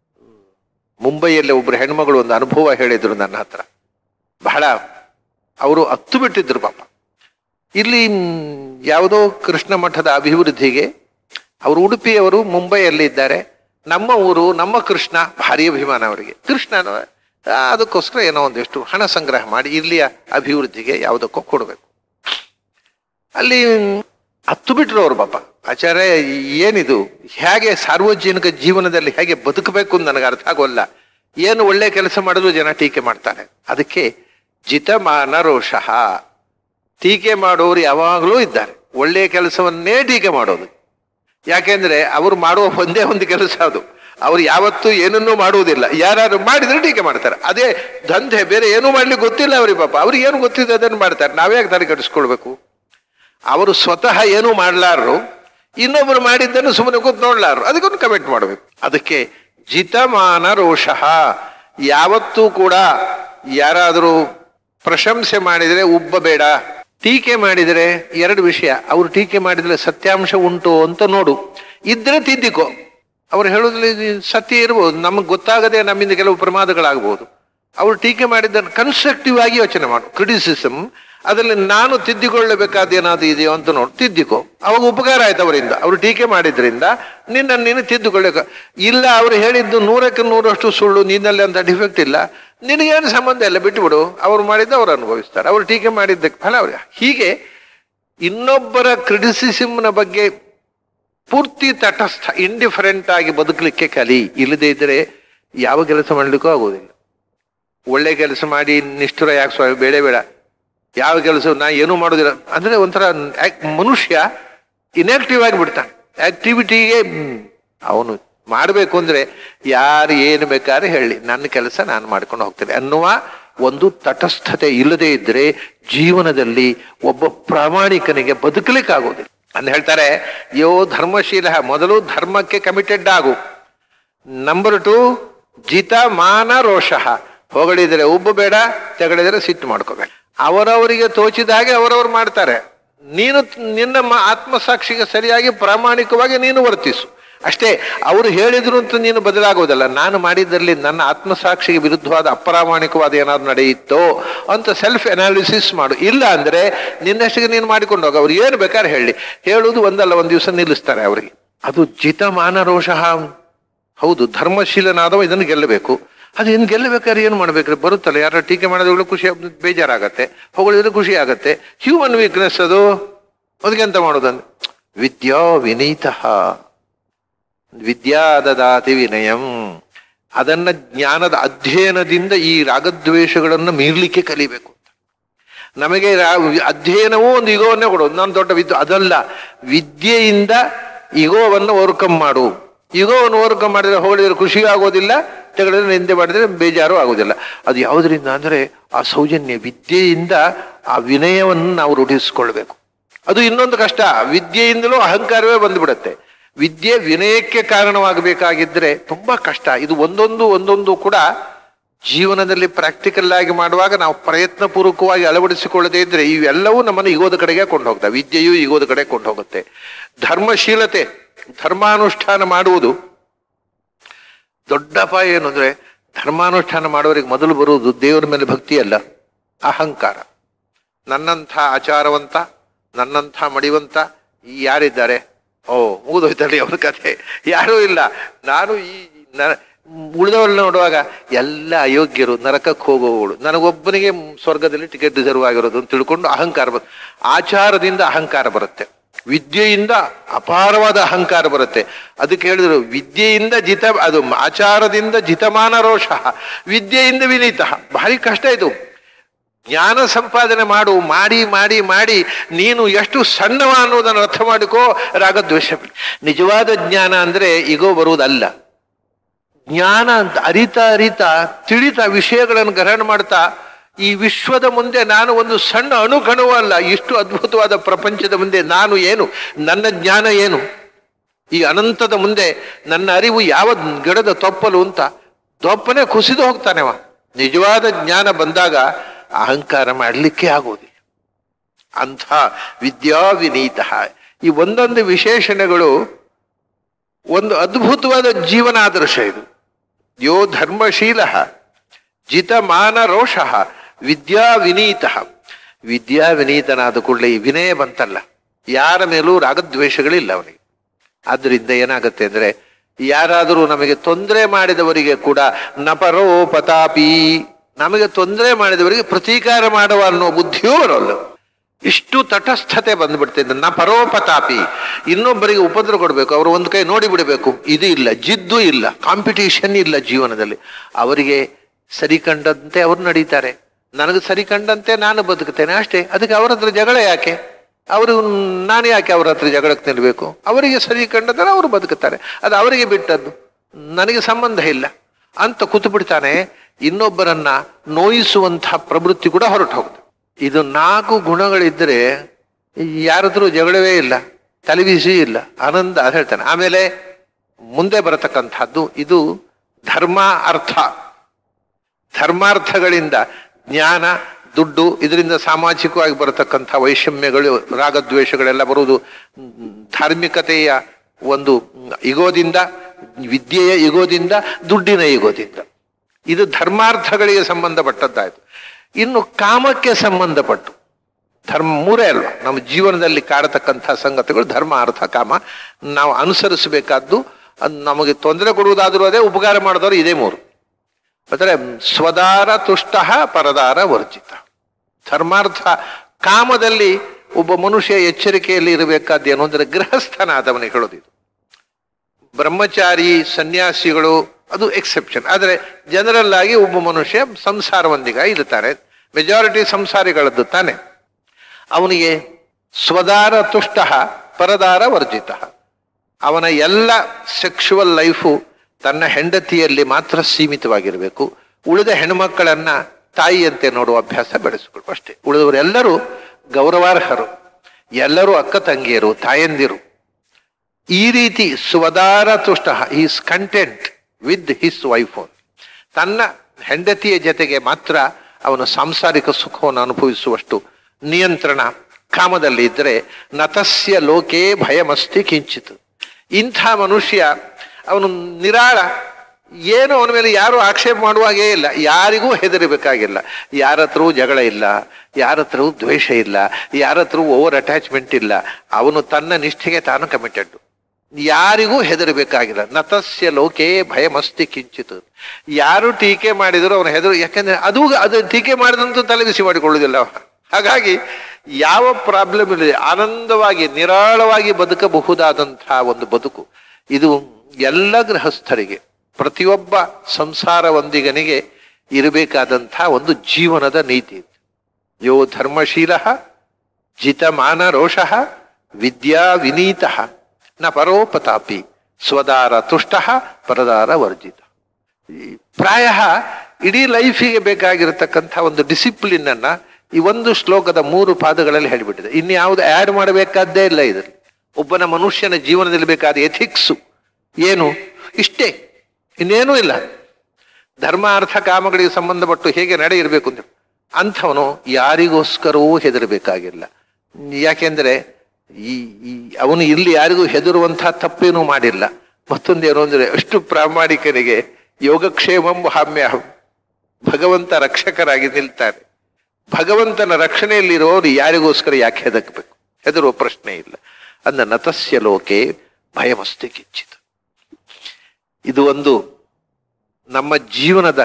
ಮುಂಬೈಯಲ್ಲಿ ಒಬ್ರು ಹೆಣ್ಮಗಳು ಒಂದು ಅನುಭವ ಹೇಳಿದ್ರು ನನ್ನ ಹತ್ರ ಬಹಳ ಅವರು ಹತ್ತು ಬಿಟ್ಟಿದ್ರು ಪಾಪ ಇಲ್ಲಿ ಮ್, ಯಾವುದೋ ಕೃಷ್ಣ ಮಠದ ಅಭಿವೃದ್ಧಿಗೆ ಅವರು ಉಡುಪಿಯವರು ಮುಂಬೈಯಲ್ಲಿ ಇದ್ದಾರೆ ನಮ್ಮ ಊರು ನಮ್ಮ ಕೃಷ್ಣ ಭಾರಿ ಅಭಿಮಾನ ಅವರಿಗೆ ಕೃಷ್ಣ ಅದಕ್ಕೋಸ್ಕರ ಏನೋ ಒಂದಿಷ್ಟು ಹಣ ಸಂಗ್ರಹ ಮಾಡಿ ಇಲ್ಲಿಯ ಅಭಿವೃದ್ಧಿಗೆ ಯಾವುದಕ್ಕೋ ಕೊಡಬೇಕು ಅಲ್ಲಿ ಹತ್ತು ಬಿಟ್ರು ಅವರು ಪಾಪ ಆಚಾರ್ಯ ಏನಿದು ಹೇಗೆ ಸಾರ್ವಜನಿಕ ಜೀವನದಲ್ಲಿ ಹೇಗೆ ಬದುಕಬೇಕು ಅಂತ ನನಗೆ ಅರ್ಥ ಆಗೋಲ್ಲ ಏನು ಒಳ್ಳೆ ಕೆಲಸ ಮಾಡಿದ್ರು ಜನ ಟೀಕೆ ಮಾಡ್ತಾರೆ ಅದಕ್ಕೆ ಜಿತಮಾನ ರೋಷಃ ಟೀಕೆ ಮಾಡೋರು ಯಾವಾಗಲೂ ಇದ್ದಾರೆ ಒಳ್ಳೆಯ ಕೆಲಸವನ್ನೇ ಟೀಕೆ ಮಾಡೋದು ಯಾಕೆಂದ್ರೆ ಅವರು ಮಾಡುವ ಒಂದೇ ಒಂದು ಕೆಲಸ ಅದು ಅವ್ರು ಯಾವತ್ತೂ ಏನನ್ನೂ ಮಾಡುವುದಿಲ್ಲ ಯಾರು ಮಾಡಿದ್ರೆ ಟೀಕೆ ಮಾಡ್ತಾರೆ ಅದೇ ದಂಧೆ ಬೇರೆ ಏನೂ ಮಾಡ್ಲಿಕ್ಕೆ ಗೊತ್ತಿಲ್ಲ ಅವ್ರಿಗೆ ಪಾಪ ಅವ್ರಿಗೆ ಏನು ಗೊತ್ತಿದೆ ಅದನ್ನು ಮಾಡ್ತಾರೆ ನಾವೇ ತಲೆ ಕೆಡಿಸ್ಕೊಳ್ಬೇಕು ಅವರು ಸ್ವತಃ ಏನೂ ಮಾಡ್ಲಾರರು ಇನ್ನೊಬ್ರು ಮಾಡಿದ್ದನ್ನು ಸುಮ್ಮನೆ ಕೂತ್ ನೋಡ್ಲಾರರು ಅದಕ್ಕೊಂದು ಕಮೆಂಟ್ ಮಾಡಬೇಕು ಅದಕ್ಕೆ ಜಿತಮಾನ ರೋಷಃ ಯಾವತ್ತೂ ಕೂಡ ಯಾರಾದರೂ ಪ್ರಶಂಸೆ ಮಾಡಿದರೆ ಉಬ್ಬಬೇಡ ಟೀಕೆ ಮಾಡಿದರೆ ಎರಡು ವಿಷಯ ಅವ್ರು ಟೀಕೆ ಮಾಡಿದ್ರೆ ಸತ್ಯಾಂಶ ಉಂಟು ಅಂತ ನೋಡು ಇದ್ರೆ ತಿದ್ದಿಕೋ ಅವ್ರು ಹೇಳೋದ್ರಲ್ಲಿ ಸತ್ಯ ಇರ್ಬೋದು ನಮಗೆ ಗೊತ್ತಾಗದೆ ನಮ್ಮಿಂದ ಕೆಲವು ಪ್ರಮಾದಗಳಾಗಬಹುದು ಅವ್ರು ಟೀಕೆ ಮಾಡಿದ್ದನ್ನು ಕನ್ಸ್ಟ್ರಕ್ಟಿವ್ ಆಗಿ ಯೋಚನೆ ಮಾಡು ಕ್ರಿಟಿಸಿಸಮ್ ಅದರಲ್ಲಿ ನಾನು ತಿದ್ದಿಕೊಳ್ಳಬೇಕಾದ ಏನಾದ್ರು ಇದೆಯೋ ಅಂತ ನೋಡು ತಿದ್ದಿಕೋ ಅವಾಗ ಉಪಕಾರ ಆಯ್ತು ಅವರಿಂದ ಅವರು ಟೀಕೆ ಮಾಡಿದ್ರಿಂದ ನಿನ್ನ ನೀನು ತಿದ್ದುಕೊಳ್ಳಕ ಇಲ್ಲ ಅವ್ರು ಹೇಳಿದ್ದು ನೂರಕ್ಕೆ ನೂರಷ್ಟು ಸುಳ್ಳು ನಿನ್ನಲ್ಲಿ ಅಂತ ಡಿಫೆಕ್ಟ್ ಇಲ್ಲ ನಿನಗೇನು ಸಂಬಂಧ ಇಲ್ಲ ಬಿಟ್ಟುಬಿಡು ಅವ್ರು ಮಾಡಿದ್ದು ಅವ್ರು ಅನುಭವಿಸ್ತಾರೆ ಅವ್ರು ಟೀಕೆ ಮಾಡಿದ್ದಕ್ಕೆ ಫಲ ಅವ್ರಿಗೆ ಹೀಗೆ ಇನ್ನೊಬ್ಬರ ಕ್ರಿಟಿಸಿಸಮ್ನ ಬಗ್ಗೆ ಪೂರ್ತಿ ತಟಸ್ಥ ಇಂಡಿಫರೆಂಟ್ ಆಗಿ ಬದುಕಲಿಕ್ಕೆ ಕಲಿ ಇಲ್ಲದೆ ಇದ್ರೆ ಯಾವ ಕೆಲಸ ಮಾಡ್ಲಿಕ್ಕೂ ಆಗೋದಿಲ್ಲ ಒಳ್ಳೆ ಕೆಲಸ ಮಾಡಿ ನಿಷ್ಠುರ ಯಾಕೆ ಸ್ವಾಮಿ ಬೇಡ ಬೇಡ ಯಾವ ಕೆಲಸ ನಾ ಏನೂ ಮಾಡೋದಿಲ್ಲ ಅಂದ್ರೆ ಒಂಥರ ಆಕ್- ಮನುಷ್ಯ ಇನ್ಆಕ್ಟಿವ್ ಆಗಿ ಬಿಡ್ತಾನೆ ಆಕ್ಟಿವಿಟಿಗೆ ಅವನು ಮಾಡಬೇಕು ಅಂದ್ರೆ ಯಾರು ಏನು ಬೇಕಾದ್ರೆ ಹೇಳಿ ನನ್ನ ಕೆಲಸ ನಾನು ಮಾಡ್ಕೊಂಡು ಹೋಗ್ತೇನೆ ಅನ್ನುವ ಒಂದು ತಟಸ್ಥತೆ ಇಲ್ಲದೆ ಇದ್ರೆ ಜೀವನದಲ್ಲಿ ಒಬ್ಬ ಪ್ರಾಮಾಣಿಕನಿಗೆ ಬದುಕಲಿಕ್ಕಾಗೋದಿಲ್ಲ ಅಂತ ಹೇಳ್ತಾರೆ ಯೋ ಧರ್ಮಶೀಲ ಮೊದಲು ಧರ್ಮಕ್ಕೆ ಕಮಿಟೆಡ್ ಆಗು ನಂಬರ್ ಟು ಜಿತ ಮಾನ ರೋಷಃ ಹೊಗಳಿದರೆ ಉಬ್ಬು ಬೇಡ ತೆಗಳಿದರೆ ಸಿಟ್ಟು ಮಾಡ್ಕೋಬೇಡ ಅವರವರಿಗೆ ತೋಚಿದ ಹಾಗೆ ಅವರವರು ಮಾಡ್ತಾರೆ ನೀನು ನಿನ್ನ ಮ- ಆತ್ಮಸಾಕ್ಷಿಗೆ ಸರಿಯಾಗಿ ಪ್ರಾಮಾಣಿಕವಾಗಿ ನೀನು ವರ್ತಿಸು ಅಷ್ಟೇ ಅವರು ಹೇಳಿದ್ರು ಅಂತ ನೀನು ಬದಲಾಗುವುದಲ್ಲ ನಾನು ಮಾಡಿದ್ದಲ್ಲಿ ನನ್ನ ಆತ್ಮಸಾಕ್ಷಿಗೆ ವಿರುದ್ಧವಾದ ಅಪ್ರಾಮಾಣಿಕವಾದ ಏನಾದ್ರು ನಡೆಯಿತೋ ಅಂತ ಸೆಲ್ಫ್ ಅನಾಲಿಸಿಸ್ ಮಾಡು ಇಲ್ಲ ಅಂದ್ರೆ ನಿನ್ನಷ್ಟಿಗೆ ನೀನು ಮಾಡಿಕೊಂಡು ಹೋಗ ಅವ್ರು ಏನು ಬೇಕಾದ್ರೆ ಹೇಳಿ ಹೇಳುವುದು ಒಂದಲ್ಲ ಒಂದು ದಿವಸ ನಿಲ್ಲಿಸ್ತಾರೆ ಅವರಿಗೆ ಅದು ಜಿತ ಮಾನ ರೋಷಃ ಹೌದು ಧರ್ಮಶೀಲನಾದವ ಇದನ್ನು ಗೆಲ್ಲಬೇಕು ಅದು ಇನ್ನು ಗೆಲ್ಲಬೇಕಾದ್ರೆ ಏನು ಮಾಡ್ಬೇಕ್ರಿ ಬರುತ್ತಲ್ಲ ಯಾರ ಟೀಕೆ ಮಾಡೋದ್ಗಳು ಖುಷಿ ಆಗ್- ಬೇಜಾರಾಗತ್ತೆ ಹೊಗಳಿದ್ರೆ ಖುಷಿ ಆಗತ್ತೆ ಹ್ಯೂಮನ್ ವೀಕ್ನೆಸ್ ಅದು ಅದಕ್ಕೆ ಎಂತ ಮಾಡೋದಂದ್ರೆ ವಿದ್ಯಾ ವಿನೀತಃ ವಿದ್ಯಾ ದದಾತಿ ವಿನಯಂ ಅದನ್ನ ಜ್ಞಾನದ ಅಧ್ಯಯನದಿಂದ ಈ ರಾಗದ್ವೇಷಗಳನ್ನು ಮೀರ್ಲಿಕ್ಕೆ ಕಲಿಬೇಕು ನಮಗೆ ರಾ- ಅಧ್ಯಯನವೂ ಒಂದು ಇಗೋವನ್ನೇ ಕೊಡೋದು ನಾನು ದೊಡ್ಡ ವಿದ್ಯೆ ಅದಲ್ಲ ವಿದ್ಯೆಯಿಂದ ಇಗೋವನ್ನು ಓವರ್ಕಮ್ ಮಾಡು ಇಗೋವನ್ನು ಓವರ್ಕಮ್ ಮಾಡಿದ್ರೆ ಹೋಳಿದ್ರೆ ಖುಷಿ ಆಗೋದಿಲ್ಲ ತೆಗೆದ್ರೆ ನಿಂದೆ ಮಾಡಿದ್ರೆ ಬೇಜಾರು ಆಗೋದಿಲ್ಲ ಅದು ಯಾವುದರಿಂದ ಅಂದ್ರೆ ಆ ಸೌಜನ್ಯ ವಿದ್ಯೆಯಿಂದ ಆ ವಿನಯವನ್ನು ನಾವು ರೂಢಿಸಿಕೊಳ್ಬೇಕು ಅದು ಇನ್ನೊಂದು ಕಷ್ಟ ವಿದ್ಯೆಯಿಂದಲೂ ಅಹಂಕಾರವೇ ಬಂದ್ಬಿಡತ್ತೆ ವಿದ್ಯೆ ವಿನಯಕ್ಕೆ ಕಾರಣವಾಗಬೇಕಾಗಿದ್ರೆ ತುಂಬಾ ಕಷ್ಟ ಇದು ಒಂದೊಂದು ಒಂದೊಂದು ಕೂಡ ಜೀವನದಲ್ಲಿ ಪ್ರಾಕ್ಟಿಕಲ್ ಆಗಿ ಮಾಡುವಾಗ ನಾವು ಪ್ರಯತ್ನ ಪೂರ್ವಕವಾಗಿ ಅಳವಡಿಸಿಕೊಳ್ಳದೆ ಇದ್ರೆ ಇವೆಲ್ಲವೂ ನಮ್ಮನ್ನು ಈಗೋದ ಕಡೆಗೆ ಕೊಂಡು ಹೋಗ್ತವೆ ವಿದ್ಯೆಯು ಈಗೋದ ಕಡೆ ಕೊಂಡು ಹೋಗುತ್ತೆ ಧರ್ಮಶೀಲತೆ ಧರ್ಮಾನುಷ್ಠಾನ ಮಾಡುವುದು ದೊಡ್ಡ ಅಪಾಯ ಏನು ಅಂದ್ರೆ ಧರ್ಮಾನುಷ್ಠಾನ ಮಾಡುವವರಿಗೆ ಮೊದಲು ಬರುವುದು ದೇವರ ಮೇಲೆ ಭಕ್ತಿ ಅಲ್ಲ ಅಹಂಕಾರ ನನ್ನಂಥ ಆಚಾರವಂತ ನನ್ನಂಥ ಮಡಿವಂತ ಈ ಯಾರಿದ್ದಾರೆ ಓ ಮುಗಿದೋಯ್ತಲ್ಲಿ ಅವ್ರ ಕಥೆ ಯಾರೂ ಇಲ್ಲ ನಾನು ಈ ನ- ಉಳಿದವರನ್ನ ನೋಡುವಾಗ ಎಲ್ಲ ಅಯೋಗ್ಯರು ನರಕಕ್ಕೆ ಹೋಗುವವಳು ನನಗೊಬ್ಬನಿಗೆ ಸ್ವರ್ಗದಲ್ಲಿ ಟಿಕೆಟ್ ರಿಸರ್ವ್ ಆಗಿರೋದು ಅಂತ ತಿಳ್ಕೊಂಡು ಅಹಂಕಾರ ಬರ್ ಆಚಾರದಿಂದ ಅಹಂಕಾರ ಬರುತ್ತೆ ವಿದ್ಯೆಯಿಂದ ಅಪಾರವಾದ ಅಹಂಕಾರ ಬರುತ್ತೆ ಅದಕ್ಕೆ ಹೇಳಿದ್ರು ವಿದ್ಯೆಯಿಂದ ಜಿತ ಅದು ಆಚಾರದಿಂದ ಜಿತಮಾನ ರೋಷ ವಿದ್ಯೆಯಿಂದ ವಿನೀತ ಭಾರಿ ಕಷ್ಟ ಇದು ಜ್ಞಾನ ಸಂಪಾದನೆ ಮಾಡು ಮಾಡಿ ಮಾಡಿ ಮಾಡಿ ನೀನು ಎಷ್ಟು ಸಣ್ಣವ ಅನ್ನೋದನ್ನು ಅರ್ಥ ಮಾಡಿಕೋ ರಾಗದ್ವೇಷ ಬಿಡು. ನಿಜವಾದ ಜ್ಞಾನ ಅಂದ್ರೆ ಈಗೋ ಬರುವುದಲ್ಲ ಜ್ಞಾನ ಅಂತ ಅರಿತಾ ಅರಿತಾ ತಿಳಿತಾ ವಿಷಯಗಳನ್ನು ಗ್ರಹಣ ಮಾಡ್ತಾ ಈ ವಿಶ್ವದ ಮುಂದೆ ನಾನು ಒಂದು ಸಣ್ಣ ಅಣುಕಣುವ ಅಲ್ಲ ಇಷ್ಟು ಅದ್ಭುತವಾದ ಪ್ರಪಂಚದ ಮುಂದೆ ನಾನು ಏನು ನನ್ನ ಜ್ಞಾನ ಏನು ಈ ಅನಂತದ ಮುಂದೆ ನನ್ನ ಅರಿವು ಯಾವ ಗಿಡದ ತೊಪ್ಪಲು ಅಂತ ತೊಪ್ಪನೆ ಕುಸಿದು ಹೋಗ್ತಾನೆವ ನಿಜವಾದ ಜ್ಞಾನ ಬಂದಾಗ ಅಹಂಕಾರ ಮಾಡಲಿಕ್ಕೆ ಆಗೋದಿಲ್ಲ ಅಂಥ ವಿದ್ಯಾ ವಿನೀತ ಈ ಒಂದೊಂದು ವಿಶೇಷಣಗಳು ಒಂದು ಅದ್ಭುತವಾದ ಜೀವನಾದರ್ಶ ಇದು ಯೋ ಧರ್ಮಶೀಲ ಜಿತಮಾನ ರೋಷ ವಿದ್ಯಾ ವಿನೀತ ವಿದ್ಯಾ ವಿನೀತನಾದ ಕೂಡಲೇ ಈ ವಿನಯ ಬಂತಲ್ಲ ಯಾರ ಮೇಲೂ ರಾಗದ್ವೇಷಗಳಿಲ್ಲ ಅವನಿಗೆ ಆದ್ರಿಂದ ಏನಾಗುತ್ತೆ ಅಂದ್ರೆ ಯಾರಾದರೂ ನಮಗೆ ತೊಂದರೆ ಮಾಡಿದವರಿಗೆ ಕೂಡ ನಪರೋಪತಾಪಿ ನಮಗೆ ತೊಂದರೆ ಮಾಡಿದವರಿಗೆ ಪ್ರತೀಕಾರ ಮಾಡುವ ಅನ್ನೋ ಬುದ್ಧಿಯೂ ಬರೋಲ್ಲ ಇಷ್ಟು ತಟಸ್ಥತೆ ಬಂದ್ಬಿಡ್ತಿದ್ದ ನ ಪರೋಪತಾಪಿ ಇನ್ನೊಬ್ಬರಿಗೆ ಉಪದ್ರ ಕೊಡಬೇಕು ಅವರು ಒಂದು ಕೈ ನೋಡಿ ಬಿಡಬೇಕು ಇದು ಇಲ್ಲ ಜಿದ್ದು ಇಲ್ಲ ಕಾಂಪಿಟೇಷನ್ ಇಲ್ಲ ಜೀವನದಲ್ಲಿ ಅವರಿಗೆ ಸರಿ ಕಂಡಂತೆ ಅವರು ನಡೀತಾರೆ ನನಗೆ ಸರಿ ಕಂಡಂತೆ ನಾನು ಬದುಕುತ್ತೇನೆ ಅಷ್ಟೇ ಅದಕ್ಕೆ ಅವರ ಹತ್ರ ಜಗಳ ಯಾಕೆ ಅವರು ನಾನು ಯಾಕೆ ಅವ್ರ ಹತ್ರ ಜಗಳಕ್ಕೆ ನಿಲ್ಲಬೇಕು ಅವರಿಗೆ ಸರಿ ಕಂಡಂತೆ ಅವರು ಬದುಕುತ್ತಾರೆ ಅದು ಅವರಿಗೆ ಬಿಟ್ಟದ್ದು ನನಗೆ ಸಂಬಂಧ ಇಲ್ಲ ಅಂತ ಕೂತು ಬಿಡ್ತಾನೆ ಇನ್ನೊಬ್ಬರನ್ನ ನೋಯಿಸುವಂತಹ ಪ್ರವೃತ್ತಿ ಕೂಡ ಹೊರಟು ಹೋಗುತ್ತೆ ಇದು ನಾಲ್ಕು ಗುಣಗಳಿದ್ರೆ ಯಾರದ್ರೂ ಜಗಳವೇ ಇಲ್ಲ ತಲೆಬಿಸಿ ಇಲ್ಲ ಆನಂದ ಅಂತ ಹೇಳ್ತಾನೆ ಆಮೇಲೆ ಮುಂದೆ ಬರತಕ್ಕಂಥದ್ದು ಇದು ಧರ್ಮ ಅರ್ಥ ಧರ್ಮಾರ್ಥಗಳಿಂದ ಜ್ಞಾನ ದುಡ್ಡು ಇದರಿಂದ ಸಾಮಾಜಿಕವಾಗಿ ಬರತಕ್ಕಂಥ ವೈಷಮ್ಯಗಳು ರಾಗದ್ವೇಷಗಳೆಲ್ಲ ಬರುವುದು ಮ್, ಧಾರ್ಮಿಕತೆಯ ಒಂದು ಮ್, ಇಗೋದಿಂದ ವಿದ್ಯೆಯ ಇಗೋದಿಂದ ದುಡ್ಡಿನ ಇಗೋದಿಂದ ಇದು ಧರ್ಮಾರ್ಥಗಳಿಗೆ ಸಂಬಂಧಪಟ್ಟದ್ದಾಯ್ತು ಇನ್ನು ಕಾಮಕ್ಕೆ ಸಂಬಂಧಪಟ್ಟು ಧರ್ಮ ಮೂರೇ ಅಲ್ವಾ ನಮ್ಮ ಜೀವನದಲ್ಲಿ ಕಾಡತಕ್ಕಂಥ ಸಂಗತಿಗಳು ಧರ್ಮ ಅರ್ಥ ಕಾಮ ನಾವು ಅನುಸರಿಸಬೇಕಾದ್ದು ಅದು ನಮಗೆ ತೊಂದರೆ ಕೊಡುವುದಾದ್ರೂ ಅದೇ ಉಪಕಾರ ಮಾಡಿದವರು ಇದೇ ಮೂರು ಅಂದರೆ ಸ್ವದಾರ ತುಷ್ಟ ಪರದಾರ ವರ್ಜಿತ ಧರ್ಮಾರ್ಥ ಕಾಮದಲ್ಲಿ ಒಬ್ಬ ಮನುಷ್ಯ ಎಚ್ಚರಿಕೆಯಲ್ಲಿ ಇರಬೇಕಾದ್ದೇನು ಅಂದ್ರೆ ಗೃಹಸ್ಥನಾದವನಿಗೆ ಹೇಳೋದಿದು ಬ್ರಹ್ಮಚಾರಿ ಸನ್ಯಾಸಿಗಳು ಅದು ಎಕ್ಸೆಪ್ಷನ್ ಆದರೆ ಜನರಲ್ ಆಗಿ ಒಬ್ಬ ಮನುಷ್ಯ ಸಂಸಾರವೊಂದಿಗ ಇರ್ತಾರೆ ಮೆಜಾರಿಟಿ ಸಂಸಾರಿಗಳದ್ದು ತಾನೆ ಅವನಿಗೆ ಸ್ವದಾರ ತುಷ್ಟ ಪರದಾರ ವರ್ಜಿತ ಅವನ ಎಲ್ಲ ಸೆಕ್ಷುವಲ್ ಲೈಫು ತನ್ನ ಹೆಂಡತಿಯಲ್ಲಿ ಮಾತ್ರ ಸೀಮಿತವಾಗಿರಬೇಕು ಉಳಿದ ಹೆಣ್ಮಕ್ಕಳನ್ನ ತಾಯಿಯಂತೆ ನೋಡುವ ಅಭ್ಯಾಸ ಬೆಳೆಸಿಕೊಳ್ಳು ಅಷ್ಟೇ ಉಳಿದವರೆಲ್ಲರೂ ಗೌರವಾರ್ಹರು ಎಲ್ಲರೂ ಅಕ್ಕ ತಂಗಿಯರು ತಾಯಂದಿರು ಈ ರೀತಿ ಸ್ವದಾರ ತುಷ್ಟ is content with his wife ತನ್ನ ಹೆಂಡತಿಯ ಜೊತೆಗೆ ಮಾತ್ರ ಅವನು ಸಾಂಸಾರಿಕ ಸುಖವನ್ನು ಅನುಭವಿಸುವಷ್ಟು ನಿಯಂತ್ರಣ ಕಾಮದಲ್ಲಿ ಇದ್ದರೆ ನತಸ್ಯ ಲೋಕೇ ಭಯಮಸ್ತಿ ಕಿಂಚಿತ್ ಇಂಥ ಮನುಷ್ಯ ಅವನು ನಿರಾಳ ಏನು ಅವನ ಮೇಲೆ ಯಾರು ಆಕ್ಷೇಪ ಮಾಡುವಾಗೇ ಇಲ್ಲ ಯಾರಿಗೂ ಹೆದರಬೇಕಾಗಿಲ್ಲ ಯಾರ ಹತ್ರವೂ ಜಗಳ ಇಲ್ಲ ಯಾರ ಹತ್ರವೂ ದ್ವೇಷ ಇಲ್ಲ ಯಾರ ಹತ್ರವೂ ಓವರ್ ಅಟ್ಯಾಚ್ಮೆಂಟ್ ಇಲ್ಲ ಅವನು ತನ್ನ ನಿಷ್ಠೆಗೆ ತಾನು ಕಮಿಟೆಡ್ ಯಾರಿಗೂ ಹೆದರಬೇಕಾಗಿಲ್ಲ ನತಸ್ಯ ಲೋಕೇ ಭಯಮಸ್ತಿ ಕಿಂಚಿತ್ ಯಾರು ಟೀಕೆ ಮಾಡಿದ್ರು ಅವನು ಹೆದರು ಯಾಕಂದ್ರೆ ಅದು ಅದು ಟೀಕೆ ಮಾಡಿದಂತೂ ತಲೆ ಬಿಸಿ ಮಾಡಿಕೊಳ್ಳುವುದಿಲ್ಲ ಅವ. ಹಾಗಾಗಿ ಯಾವ ಪ್ರಾಬ್ಲಮ್ ಇಲ್ಲ ಆನಂದವಾಗಿ ನಿರಾಳವಾಗಿ ಬದುಕಬಹುದಾದಂತಹ ಒಂದು ಬದುಕು ಇದು ಎಲ್ಲ ಗೃಹಸ್ಥರಿಗೆ ಪ್ರತಿಯೊಬ್ಬ ಸಂಸಾರವಂದಿಗನಿಗೆ ಇರಬೇಕಾದಂತಹ ಒಂದು ಜೀವನದ ನೀತಿ ಯೋ ಧರ್ಮಶೀಲ ಜಿತಮಾನ ರೋಷ ವಿದ್ಯಾ ವಿನೀತ ನ ಪರೋಪತಾಪಿ ಸ್ವದಾರ ತುಷ್ಟ ಪರದಾರ ವರ್ಜಿತ ಈ ಪ್ರಾಯ ಇಡೀ ಲೈಫಿಗೆ ಬೇಕಾಗಿರತಕ್ಕಂಥ ಒಂದು ಡಿಸಿಪ್ಲಿನ್ ಅನ್ನ ಈ ಒಂದು ಶ್ಲೋಕದ ಮೂರು ಪಾದಗಳಲ್ಲಿ ಹೇಳಿಬಿಟ್ಟಿದೆ ಇನ್ಯಾವುದು ಆ್ಯಡ್ ಮಾಡಬೇಕಾದ್ದೇ ಇಲ್ಲ ಇದರಲ್ಲಿ ಒಬ್ಬನ ಮನುಷ್ಯನ ಜೀವನದಲ್ಲಿ ಬೇಕಾದ ಎಥಿಕ್ಸು ಏನು ಇಷ್ಟೇ ಇನ್ನೇನೂ ಇಲ್ಲ ಧರ್ಮ ಅರ್ಥ ಕಾಮಗಳಿಗೆ ಸಂಬಂಧಪಟ್ಟು ಹೇಗೆ ನಡೆ ಇರಬೇಕು ಅಂತ ಅಂಥವನು ಯಾರಿಗೋಸ್ಕರವೂ ಹೆದರಬೇಕಾಗಿಲ್ಲ ಯಾಕೆಂದ್ರೆ ಈ ಈ ಅವನು ಇಲ್ಲಿ ಯಾರಿಗೂ ಹೆದರುವಂತಹ ತಪ್ಪೇನೂ ಮಾಡಿಲ್ಲ ಮತ್ತೊಂದೇನು ಅಂದ್ರೆ ಅಷ್ಟು ಪ್ರಾಮಾಣಿಕನಿಗೆ ಯೋಗಕ್ಷೇಮಂ ಹಾಮ್ಯಹಂ ಭಗವಂತ ರಕ್ಷಕರಾಗಿ ನಿಲ್ತಾರೆ ಭಗವಂತನ ರಕ್ಷಣೆಯಲ್ಲಿರುವವರು ಯಾರಿಗೋಸ್ಕರ ಯಾಕೆ ಹೆದಕಬೇಕು ಹೆದರುವ ಪ್ರಶ್ನೆ ಇಲ್ಲ ಅಂದ ನತಸ್ಯ ಲೋಕೆ ಭಯಮಸ್ತಿ ಕಿಂಚಿತ್ ಇದು ಒಂದು ನಮ್ಮ ಜೀವನದ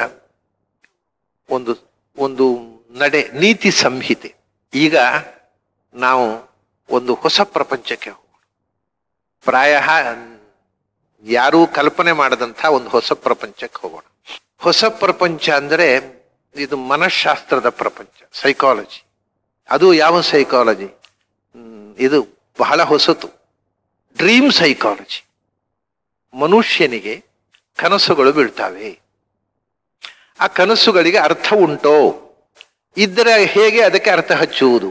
ಒಂದು ಒಂದು ನಡೆ ನೀತಿ ಸಂಹಿತೆ ಈಗ ನಾವು ಒಂದು ಹೊಸ ಪ್ರಪಂಚಕ್ಕೆ ಹೋಗೋಣ ಪ್ರಾಯ ಯಾರೂ ಕಲ್ಪನೆ ಮಾಡದಂಥ ಒಂದು ಹೊಸ ಪ್ರಪಂಚಕ್ಕೆ ಹೋಗೋಣ ಹೊಸ ಪ್ರಪಂಚ ಅಂದರೆ ಇದು ಮನಃಶಾಸ್ತ್ರದ ಪ್ರಪಂಚ ಸೈಕಾಲಜಿ ಅದು ಯಾವ ಸೈಕಾಲಜಿ ಇದು ಬಹಳ ಹೊಸತು ಡ್ರೀಮ್ ಸೈಕಾಲಜಿ ಮನುಷ್ಯನಿಗೆ ಕನಸುಗಳು ಬೀಳ್ತಾವೆ ಆ ಕನಸುಗಳಿಗೆ ಅರ್ಥ ಉಂಟೋ ಇದ್ದರೆ ಹೇಗೆ ಅದಕ್ಕೆ ಅರ್ಥ ಹಚ್ಚುವುದು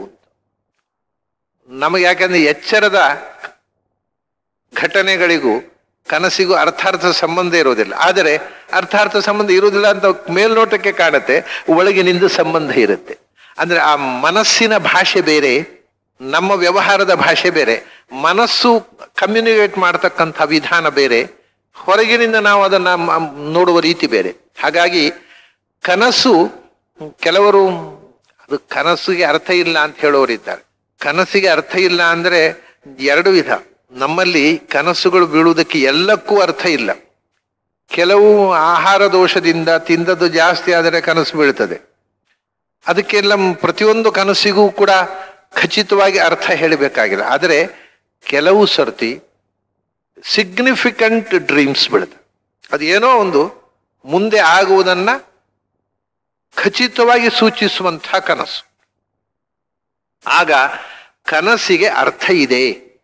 ನಮಗೆ ಯಾಕಂದ್ರೆ ಎಚ್ಚರದ ಘಟನೆಗಳಿಗೂ ಕನಸಿಗೂ ಅರ್ಥಾರ್ಥ ಸಂಬಂಧ ಇರೋದಿಲ್ಲ ಆದರೆ ಅರ್ಥಾರ್ಥ ಸಂಬಂಧ ಇರುವುದಿಲ್ಲ ಅಂತ ಮೇಲ್ನೋಟಕ್ಕೆ ಕಾಣುತ್ತೆ ಒಳಗಿನಿಂದ ಸಂಬಂಧ ಇರುತ್ತೆ ಅಂದ್ರೆ ಆ ಮನಸ್ಸಿನ ಭಾಷೆ ಬೇರೆ ನಮ್ಮ ವ್ಯವಹಾರದ ಭಾಷೆ ಬೇರೆ ಮನಸ್ಸು ಕಮ್ಯುನಿಕೇಟ್ ಮಾಡ್ತಕ್ಕಂಥ ವಿಧಾನ ಬೇರೆ ಹೊರಗಿನಿಂದ ನಾವು ಅದನ್ನ ಮ- ನೋಡುವ ರೀತಿ ಬೇರೆ ಹಾಗಾಗಿ ಕನಸು ಕೆಲವರು ಅದು ಕನಸಿಗೆ ಅರ್ಥ ಇಲ್ಲ ಅಂತ ಹೇಳೋರಿದ್ದಾರೆ ಕನಸಿಗೆ ಅರ್ಥ ಇಲ್ಲ ಅಂದ್ರೆ ಎರಡು ವಿಧ ನಮ್ಮಲ್ಲಿ ಕನಸುಗಳು ಬೀಳುವುದಕ್ಕೆ ಎಲ್ಲಕ್ಕೂ ಅರ್ಥ ಇಲ್ಲ ಕೆಲವು ಆಹಾರ ದೋಷದಿಂದ ತಿಂದದ್ದು ಜಾಸ್ತಿ ಆದರೆ ಕನಸು ಬೀಳ್ತದೆ ಅದಕ್ಕೆಲ್ಲ ಪ್ರತಿಯೊಂದು ಕನಸಿಗೂ ಕೂಡ ಖಚಿತವಾಗಿ ಅರ್ಥ ಹೇಳಬೇಕಾಗಿಲ್ಲ ಆದರೆ ಕೆಲವು ಸರ್ತಿ ಸಿಗ್ನಿಫಿಕೆಂಟ್ ಡ್ರೀಮ್ಸ್ ಬೀಳುತ್ತೆ ಅದು ಏನೋ ಒಂದು ಮುಂದೆ ಆಗುವುದನ್ನ ಖಚಿತವಾಗಿ ಸೂಚಿಸುವಂತಹ ಕನಸು ಆಗ ಕನಸಿಗೆ ಅರ್ಥ ಇದೆ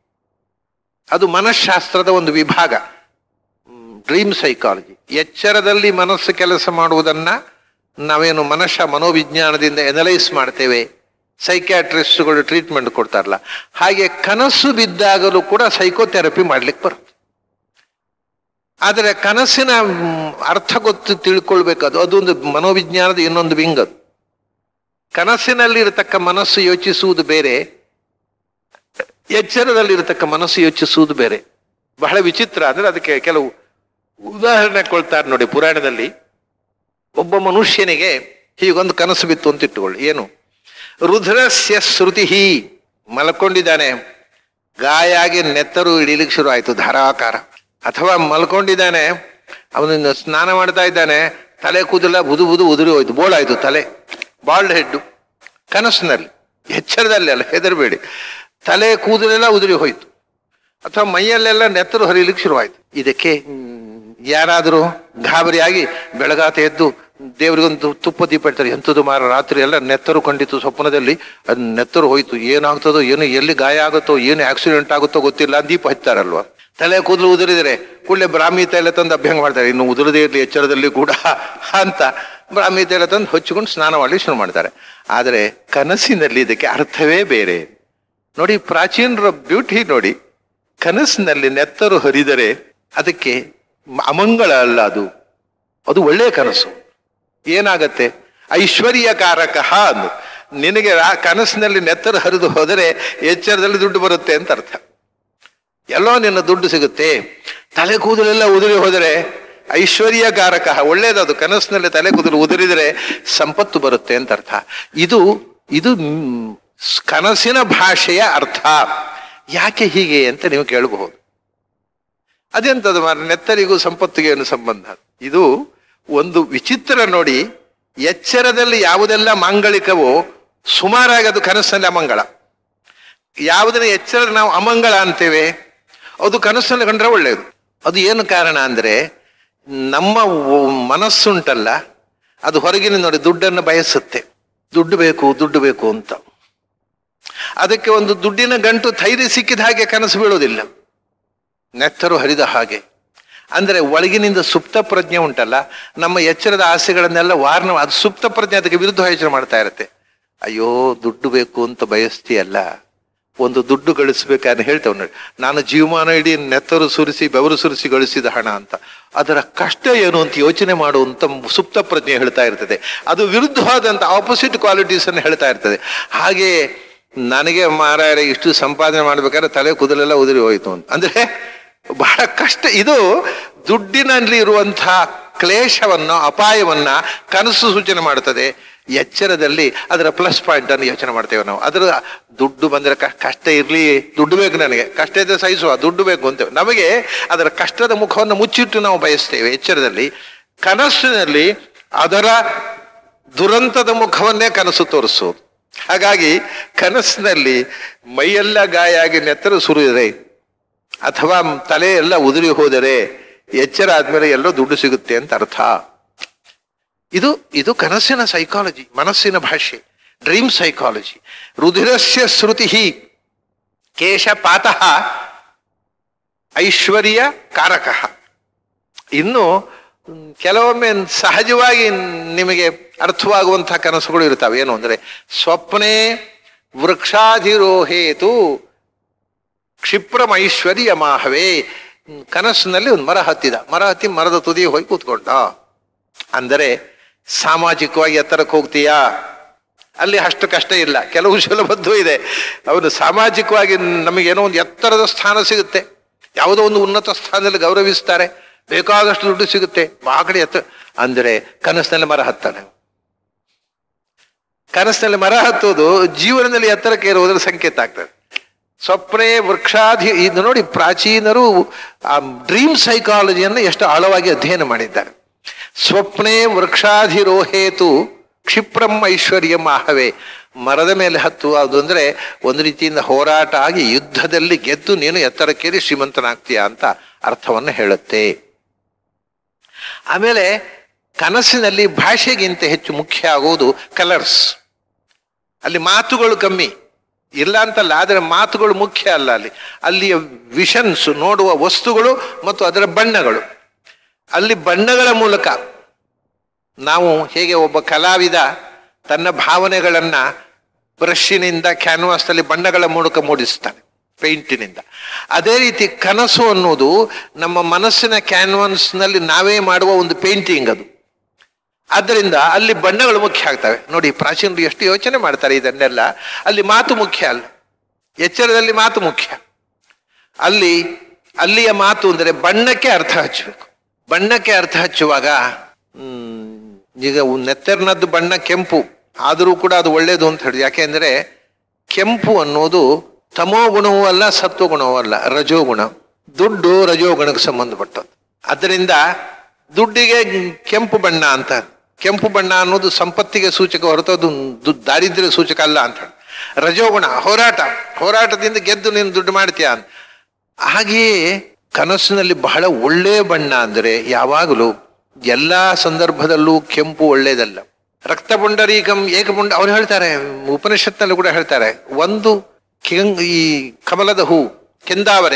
ಅದು ಮನಃಶಾಸ್ತ್ರದ ಒಂದು ವಿಭಾಗ ಡ್ರೀಮ್ ಸೈಕಾಲಜಿ ಎಚ್ಚರದಲ್ಲಿ ಮನಸ್ಸು ಕೆಲಸ ಮಾಡುವುದನ್ನ ನಾವೇನು ಮನಃಶ ಮನೋವಿಜ್ಞಾನದಿಂದ ಎನಲೈಸ್ ಮಾಡ್ತೇವೆ ಸೈಕ್ಯಾಟ್ರಿಸ್ಟ್ಗಳು ಟ್ರೀಟ್ಮೆಂಟ್ ಕೊಡ್ತಾರಲ್ಲ ಹಾಗೆ ಕನಸು ಬಿದ್ದಾಗಲೂ ಕೂಡ ಸೈಕೋಥೆರಪಿ ಮಾಡ್ಲಿಕ್ಕೆ ಬರುತ್ತೆ ಆದರೆ ಕನಸಿನ ಮ್, ಅರ್ಥ ಗೊತ್ತು ತಿಳ್ಕೊಳ್ಬೇಕು ಅದು ಅದೊಂದು ಮನೋವಿಜ್ಞಾನದ ಇನ್ನೊಂದು ವಿಂಗ್ ಅದು ಕನಸಿನಲ್ಲಿರತಕ್ಕ ಮನಸ್ಸು ಯೋಚಿಸುವುದು ಬೇರೆ ಎಚ್ಚರದಲ್ಲಿರತಕ್ಕ ಮನಸ್ಸು ಯೋಚಿಸುವುದು ಬೇರೆ ಬಹಳ ವಿಚಿತ್ರ ಅಂದ್ರೆ ಅದಕ್ಕೆ ಕೆಲವು ಉದಾಹರಣೆ ಕೊಳ್ತಾರೆ ನೋಡಿ ಪುರಾಣದಲ್ಲಿ ಒಬ್ಬ ಮನುಷ್ಯನಿಗೆ ಹೀಗೊಂದು ಕನಸು ಬಿತ್ತು ಅಂತ ಇಟ್ಟುಕೊಳ್ಳಿ ಏನು ರುದ್ರಸ್ಯ ಶ್ರುತಿ ಮಲ್ಕೊಂಡಿದ್ದಾನೆ ಗಾಯ ಆಗಿ ನೆತ್ತರು ಇಳಿಲಿಕ್ಕೆ ಶುರು ಆಯ್ತು ಧಾರಾಕಾರ ಅಥವಾ ಮಲ್ಕೊಂಡಿದ್ದಾನೆ ಅವನನ್ನು ಸ್ನಾನ ಮಾಡ್ತಾ ಇದ್ದಾನೆ ತಲೆ ಕೂದಲ ಬುದು ಬುದು ಉದುರಿ ಹೋಯ್ತು ಬೋಳಾಯ್ತು ತಲೆ ಬಾಲ್ಡ್ ಹೆಡ್ ಕನಸಿನಲ್ಲಿ ಎಚ್ಚರದಲ್ಲಿ ಅಲ್ಲ ಹೆದರಬೇಡಿ ತಲೆ ಕೂದಲೆಲ್ಲ ಉದುರಿ ಹೋಯ್ತು ಅಥವಾ ಮೈಯಲ್ಲೆಲ್ಲ ನೆತ್ತರು ಹರಿಲಿಕ್ಕೆ ಶುರುವಾಯ್ತು ಇದಕ್ಕೆ ಮ್, ಯಾರಾದರೂ ಗಾಬರಿಯಾಗಿ ಬೆಳಗಾತ ಎದ್ದು ದೇವರಿಗೊಂದು ತುಪ್ಪ ದೀಪ ಇಡ್ತಾರೆ ಎಂಥದ್ದು ಮಾರ ರಾತ್ರಿ ಎಲ್ಲ ನೆತ್ತರು ಕಂಡಿತು ಸ್ವಪ್ನದಲ್ಲಿ ಅದು ನೆತ್ತರು ಹೋಯ್ತು ಏನಾಗ್ತದೋ ಏನು ಎಲ್ಲಿ ಗಾಯ ಆಗುತ್ತೋ ಏನು ಆಕ್ಸಿಡೆಂಟ್ ಆಗುತ್ತೋ ಗೊತ್ತಿಲ್ಲ ದೀಪ ಹಚ್ತಾರಲ್ವಾ ತಲೆ ಕೂದಲು ಉದುರಿದರೆ ಕೂಡಲೇ ಬ್ರಾಹ್ಮಿ ತೈಲ ತಂದು ಅಭ್ಯಂಗ ಮಾಡ್ತಾರೆ ಇನ್ನು ಉದುರದೇ ಇರಲಿ ಎಚ್ಚರದಲ್ಲಿ ಕೂಡ ಅಂತ ಬ್ರಾಹ್ಮಿ ತೈಲ ತಂದು ಹಚ್ಚಿಕೊಂಡು ಸ್ನಾನ ಮಾಡಿ ಶುರು ಮಾಡ್ತಾರೆ ಆದರೆ ಕನಸಿನಲ್ಲಿ ಇದಕ್ಕೆ ಅರ್ಥವೇ ಬೇರೆ ನೋಡಿ ಪ್ರಾಚೀನರ ಬ್ಯೂಟಿ ನೋಡಿ ಕನಸಿನಲ್ಲಿ ನೆತ್ತರು ಹರಿದರೆ ಅದಕ್ಕೆ ಮ- ಅಮಂಗಳ ಅಲ್ಲ ಅದು ಅದು ಒಳ್ಳೆಯ ಕನಸು ಏನಾಗತ್ತೆ ಐಶ್ವರ್ಯಕಾರಕ ಅಂದು ನಿನಗೆ ಆ ಕನಸಿನಲ್ಲಿ ನೆತ್ತರು ಹರಿದು ಹೋದರೆ ಎಚ್ಚರದಲ್ಲಿ ದುಡ್ಡು ಬರುತ್ತೆ ಅಂತ ಅರ್ಥ ಎಲ್ಲೋ ನಿನ್ನ ದುಡ್ಡು ಸಿಗುತ್ತೆ ತಲೆ ಕೂದಲೆಲ್ಲ ಉದುರಿ ಹೋದರೆ ಐಶ್ವರ್ಯಕಾರಕ ಒಳ್ಳೇದದು ಕನಸಿನಲ್ಲಿ ತಲೆ ಕೂದಲು ಉದುರಿದರೆ ಸಂಪತ್ತು ಬರುತ್ತೆ ಅಂತ ಅರ್ಥ ಇದು ಇದು ಮ್, ಸ್- ಕನಸಿನ ಭಾಷೆಯ ಅರ್ಥ ಯಾಕೆ ಹೀಗೆ ಅಂತ ನೀವು ಕೇಳಬಹುದು ಅದೆಂತದು ಮಾರ ನೆತ್ತರಿಗೂ ಸಂಪತ್ತಿಗೆ ಏನು ಸಂಬಂಧ ಇದು ಒಂದು ವಿಚಿತ್ರ ನೋಡಿ ಎಚ್ಚರದಲ್ಲಿ ಯಾವುದೆಲ್ಲ ಮಾಂಗಳಿಕವೋ ಸುಮಾರಾಗಿ ಅದು ಕನಸಿನಲ್ಲಿ ಅಮಂಗಳ ಯಾವುದನ್ನ ಎಚ್ಚರದ ನಾವು ಅಮಂಗಳ ಅಂತೇವೆ ಅದು ಕನಸನ್ನು ಕಂಡ್ರೆ ಒಳ್ಳೆಯದು ಅದು ಏನು ಕಾರಣ ಅಂದ್ರೆ ನಮ್ಮ ಒ- ಮನಸ್ಸುಂಟಲ್ಲ ಅದು ಹೊರಗಿನ ನೋಡಿ ದುಡ್ಡನ್ನು ಬಯಸುತ್ತೆ ದುಡ್ಡು ಬೇಕು ದುಡ್ಡು ಬೇಕು ಅಂತ ಅದಕ್ಕೆ ಒಂದು ದುಡ್ಡಿನ ಗಂಟು ಥೈರ್ಯ ಸಿಕ್ಕಿದ ಹಾಗೆ ಕನಸು ಬೀಳೋದಿಲ್ಲ ನೆತ್ತರು ಹರಿದ ಹಾಗೆ ಅಂದ್ರೆ ಒಳಗಿನಿಂದ ಸುಪ್ತ ಪ್ರಜ್ಞೆ ಉಂಟಲ್ಲ ನಮ್ಮ ಎಚ್ಚರದ ಆಸೆಗಳನ್ನೆಲ್ಲ ವಾರ್ನ ಅದು ಸುಪ್ತ ಪ್ರಜ್ಞೆ ಅದಕ್ಕೆ ವಿರುದ್ಧ ಯೋಚನೆ ಮಾಡ್ತಾ ಇರುತ್ತೆ ಅಯ್ಯೋ ದುಡ್ಡು ಬೇಕು ಅಂತ ಬಯಸ್ತೀಯಲ್ಲ ಒಂದು ದುಡ್ಡು ಗಳಿಸ್ಬೇಕಾದ್ರೆ ಹೇಳ್ತೇವೆ ನೋಡಿ ನಾನು ಜೀವಮಾನ ಇಡೀ ನೆತ್ತರು ಸುರಿಸಿ ಬೆವರು ಸುರಿಸಿ ಗಳಿಸಿದ ಹಣ ಅಂತ ಅದರ ಕಷ್ಟ ಏನು ಅಂತ ಯೋಚನೆ ಮಾಡುವಂತ ಸುಪ್ತ ಪ್ರಜ್ಞೆ ಹೇಳ್ತಾ ಇರ್ತದೆ ಅದು ವಿರುದ್ಧವಾದಂತ ಆಪೋಸಿಟ್ ಕ್ವಾಲಿಟೀಸ್ ಅನ್ನು ಹೇಳ್ತಾ ಇರ್ತದೆ ಹಾಗೆ ನನಗೆ ಮಾರಾಯ ಇಷ್ಟು ಸಂಪಾದನೆ ಮಾಡ್ಬೇಕಾದ್ರೆ ತಲೆ ಕೂದಲೆಲ್ಲ ಉದುರಿ ಹೋಯ್ತು ಅಂತ ಅಂದ್ರೆ ಬಹಳ ಕಷ್ಟ ಇದು ದುಡ್ಡಿನಲ್ಲಿ ಇರುವಂತಹ ಕ್ಲೇಶವನ್ನ ಅಪಾಯವನ್ನ ಕನಸು ಸೂಚನೆ ಮಾಡುತ್ತದೆ ಎಚ್ಚರದಲ್ಲಿ ಅದರ ಪ್ಲಸ್ ಪಾಯಿಂಟ್ ಅನ್ನು ಯೋಚನೆ ಮಾಡ್ತೇವೆ ನಾವು ಅದರ ದುಡ್ಡು ಬಂದ್ರೆ ಕ- ಕಷ್ಟ ಇರ್ಲಿ ದುಡ್ಡು ಬೇಕು ನನಗೆ ಕಷ್ಟ ಇದ್ರೆ ಸಹಿಸುವ ದುಡ್ಡು ಬೇಕು ಅಂತೇವೆ ನಮಗೆ ಅದರ ಕಷ್ಟದ ಮುಖವನ್ನು ಮುಚ್ಚಿಟ್ಟು ನಾವು ಬಯಸ್ತೇವೆ ಎಚ್ಚರದಲ್ಲಿ ಕನಸಿನಲ್ಲಿ ಅದರ ದುರಂತದ ಮುಖವನ್ನೇ ಕನಸು ತೋರಿಸೋದು ಹಾಗಾಗಿ ಕನಸಿನಲ್ಲಿ ಮೈಯೆಲ್ಲ ಗಾಯ ಆಗಿ ನೆತ್ತರು ಸುರಿದರೆ ಅಥವಾ ತಲೆ ಎಲ್ಲ ಉದುರಿ ಹೋದರೆ ಎಚ್ಚರ ಆದ್ಮೇಲೆ ಎಲ್ಲೋ ದುಡ್ಡು ಸಿಗುತ್ತೆ ಅಂತ ಅರ್ಥ ಇದು ಇದು ಕನಸಿನ ಸೈಕಾಲಜಿ ಮನಸ್ಸಿನ ಭಾಷೆ ಡ್ರೀಮ್ ಸೈಕಾಲಜಿ ರುಧಿರಸ್ಯ ಶ್ರುತಿ ಕೇಶಪಾತಃ ಐಶ್ವರ್ಯ ಕಾರಕ ಇನ್ನು ಮ್, ಕೆಲವೊಮ್ಮೆ ಸಹಜವಾಗಿ ನಿಮಗೆ ಅರ್ಥವಾಗುವಂತಹ ಕನಸುಗಳು ಇರ್ತಾವೆ ಏನು ಅಂದ್ರೆ ಸ್ವಪ್ನೆ ವೃಕ್ಷಾಧಿರೋಹೇತು ಕ್ಷಿಪ್ರಮೈಶ್ವರ್ಯ ಮಾಹವೇ ಹ್ಮ್, ಕನಸಿನಲ್ಲಿ ಒಂದು ಮರ ಹತ್ತಿದ ಮರ ಹತ್ತಿ ಮರದ ತುದಿ ಹೋಗಿ ಕೂತ್ಕೊಂಡ ಅಂದರೆ ಸಾಮಾಜಿಕವಾಗಿ ಎತ್ತರಕ್ಕೆ ಹೋಗ್ತೀಯಾ ಅಲ್ಲಿ ಅಷ್ಟು ಕಷ್ಟ ಇಲ್ಲ ಕೆಲವು ಸುಲಭದ್ದು ಇದೆ ಅವನು ಸಾಮಾಜಿಕವಾಗಿ ನಮಗೇನೋ ಒಂದು ಎತ್ತರದ ಸ್ಥಾನ ಸಿಗುತ್ತೆ ಯಾವುದೋ ಒಂದು ಉನ್ನತ ಸ್ಥಾನದಲ್ಲಿ ಗೌರವಿಸ್ತಾರೆ ಬೇಕಾದಷ್ಟು ದುಡ್ಡು ಸಿಗುತ್ತೆ ಆ ಕಡೆ ಎತ್ತರ ಅಂದರೆ ಕನಸಿನಲ್ಲಿ ಮರ ಹತ್ತಾನೆ ಕನಸಿನಲ್ಲಿ ಮರ ಹತ್ತೋದು ಜೀವನದಲ್ಲಿ ಎತ್ತರಕ್ಕೆ ಇರುವುದರ ಸಂಕೇತ ಆಗ್ತದೆ ಸ್ವಪ್ನೆ ವೃಕ್ಷಾಧಿ ಇದು ನೋಡಿ ಪ್ರಾಚೀನರು ಆ ಡ್ರೀಮ್ ಸೈಕಾಲಜಿಯನ್ನು ಎಷ್ಟು ಆಳವಾಗಿ ಅಧ್ಯಯನ ಮಾಡಿದ್ದಾರೆ ಸ್ವಪ್ನೆ ವೃಕ್ಷಾಧಿರೋಹೇತು ಕ್ಷಿಪ್ರಂ ಐಶ್ವರ್ಯಂ ಆಹವೇ ಮರದ ಮೇಲೆ ಹತ್ತುವ ಅದು ಅಂದ್ರೆ ಒಂದು ರೀತಿಯಿಂದ ಹೋರಾಟ ಆಗಿ ಯುದ್ಧದಲ್ಲಿ ಗೆದ್ದು ನೀನು ಎತ್ತರಕ್ಕೇರಿ ಶ್ರೀಮಂತನಾಗ್ತೀಯ ಅಂತ ಅರ್ಥವನ್ನು ಹೇಳುತ್ತೆ ಆಮೇಲೆ ಕನಸಿನಲ್ಲಿ ಭಾಷೆಗಿಂತ ಹೆಚ್ಚು ಮುಖ್ಯ ಆಗುವುದು ಕಲರ್ಸ್ ಅಲ್ಲಿ ಮಾತುಗಳು ಕಮ್ಮಿ ಇಲ್ಲ ಅಂತಲ್ಲ ಆದರೆ ಮಾತುಗಳು ಮುಖ್ಯ ಅಲ್ಲ ಅಲ್ಲಿ ಅಲ್ಲಿಯ ವಿಷನ್ಸ್ ನೋಡುವ ವಸ್ತುಗಳು ಮತ್ತು ಅದರ ಬಣ್ಣಗಳು ಅಲ್ಲಿ ಬಣ್ಣಗಳ ಮೂಲಕ ನಾವು ಹೇಗೆ ಒಬ್ಬ ಕಲಾವಿದ ತನ್ನ ಭಾವನೆಗಳನ್ನ ಬ್ರಷಿನಿಂದ ಕ್ಯಾನ್ವಾಸ್ನಲ್ಲಿ ಬಣ್ಣಗಳ ಮೂಲಕ ಮೂಡಿಸ್ತಾನೆ ಪೇಂಟಿನಿಂದ ಅದೇ ರೀತಿ ಕನಸು ಅನ್ನೋದು ನಮ್ಮ ಮನಸ್ಸಿನ ಕ್ಯಾನ್ವಾಸ್ನಲ್ಲಿ ನಾವೇ ಮಾಡುವ ಒಂದು ಪೇಂಟಿಂಗ್ ಅದು ಆದ್ದರಿಂದ ಅಲ್ಲಿ ಬಣ್ಣಗಳು ಮುಖ್ಯ ಆಗ್ತವೆ ನೋಡಿ ಪ್ರಾಚೀನರು ಎಷ್ಟು ಯೋಚನೆ ಮಾಡ್ತಾರೆ ಇದನ್ನೆಲ್ಲ ಅಲ್ಲಿ ಮಾತು ಮುಖ್ಯ ಅಲ್ಲ ಎಚ್ಚರದಲ್ಲಿ ಮಾತು ಮುಖ್ಯ ಅಲ್ಲಿ ಅಲ್ಲಿಯ ಮಾತು ಅಂದರೆ ಬಣ್ಣಕ್ಕೆ ಅರ್ಥ ಹಚ್ಚಬೇಕು ಬಣ್ಣಕ್ಕೆ ಅರ್ಥ ಹಚ್ಚುವಾಗ ಹ್ಮ್, ಈಗ ನೆತ್ತರ್ನದ್ದು ಬಣ್ಣ ಕೆಂಪು ಆದರೂ ಕೂಡ ಅದು ಒಳ್ಳೇದು ಅಂತ ಹೇಳಿ ಯಾಕೆಂದ್ರೆ ಕೆಂಪು ಅನ್ನೋದು ತಮೋ ಗುಣವೂ ಅಲ್ಲ ಸತ್ವ ಗುಣವೂ ಅಲ್ಲ ರಜೋಗುಣ ದುಡ್ಡು ರಜೋಗುಣಕ್ಕೆ ಸಂಬಂಧಪಟ್ಟದ್ದು ಅದರಿಂದ ದುಡ್ಡಿಗೆ ಕೆಂಪು ಬಣ್ಣ ಅಂತ ಕೆಂಪು ಬಣ್ಣ ಅನ್ನೋದು ಸಂಪತ್ತಿಗೆ ಸೂಚಕ ಹೊರತು ಅದು ದು- ದಾರಿದ್ರ್ಯ ಸೂಚಕ ಅಲ್ಲ ಅಂತ ಹೇಳಿ. ರಜೋಗುಣ ಹೋರಾಟ ಹೋರಾಟದಿಂದ ಗೆದ್ದು ನೀನು ದುಡ್ಡು ಮಾಡ್ತೀಯ ಅಂತ ಹಾಗೆಯೇ ಕನಸಿನಲ್ಲಿ ಬಹಳ ಒಳ್ಳೆಯ ಬಣ್ಣ ಅಂದರೆ ಯಾವಾಗಲೂ ಎಲ್ಲಾ ಸಂದರ್ಭದಲ್ಲೂ ಕೆಂಪು ಒಳ್ಳೇದಲ್ಲ ರಕ್ತ ಪುಂಡರೀಕಂ ಏಕಪುಂಡ ಅವ್ರು ಹೇಳ್ತಾರೆ ಉಪನಿಷತ್ನಲ್ಲೂ ಕೂಡ ಹೇಳ್ತಾರೆ ಒಂದು ಕೆಂಗ್ ಈ ಕಮಲದ ಹೂ ಕೆಂದಾವರೆ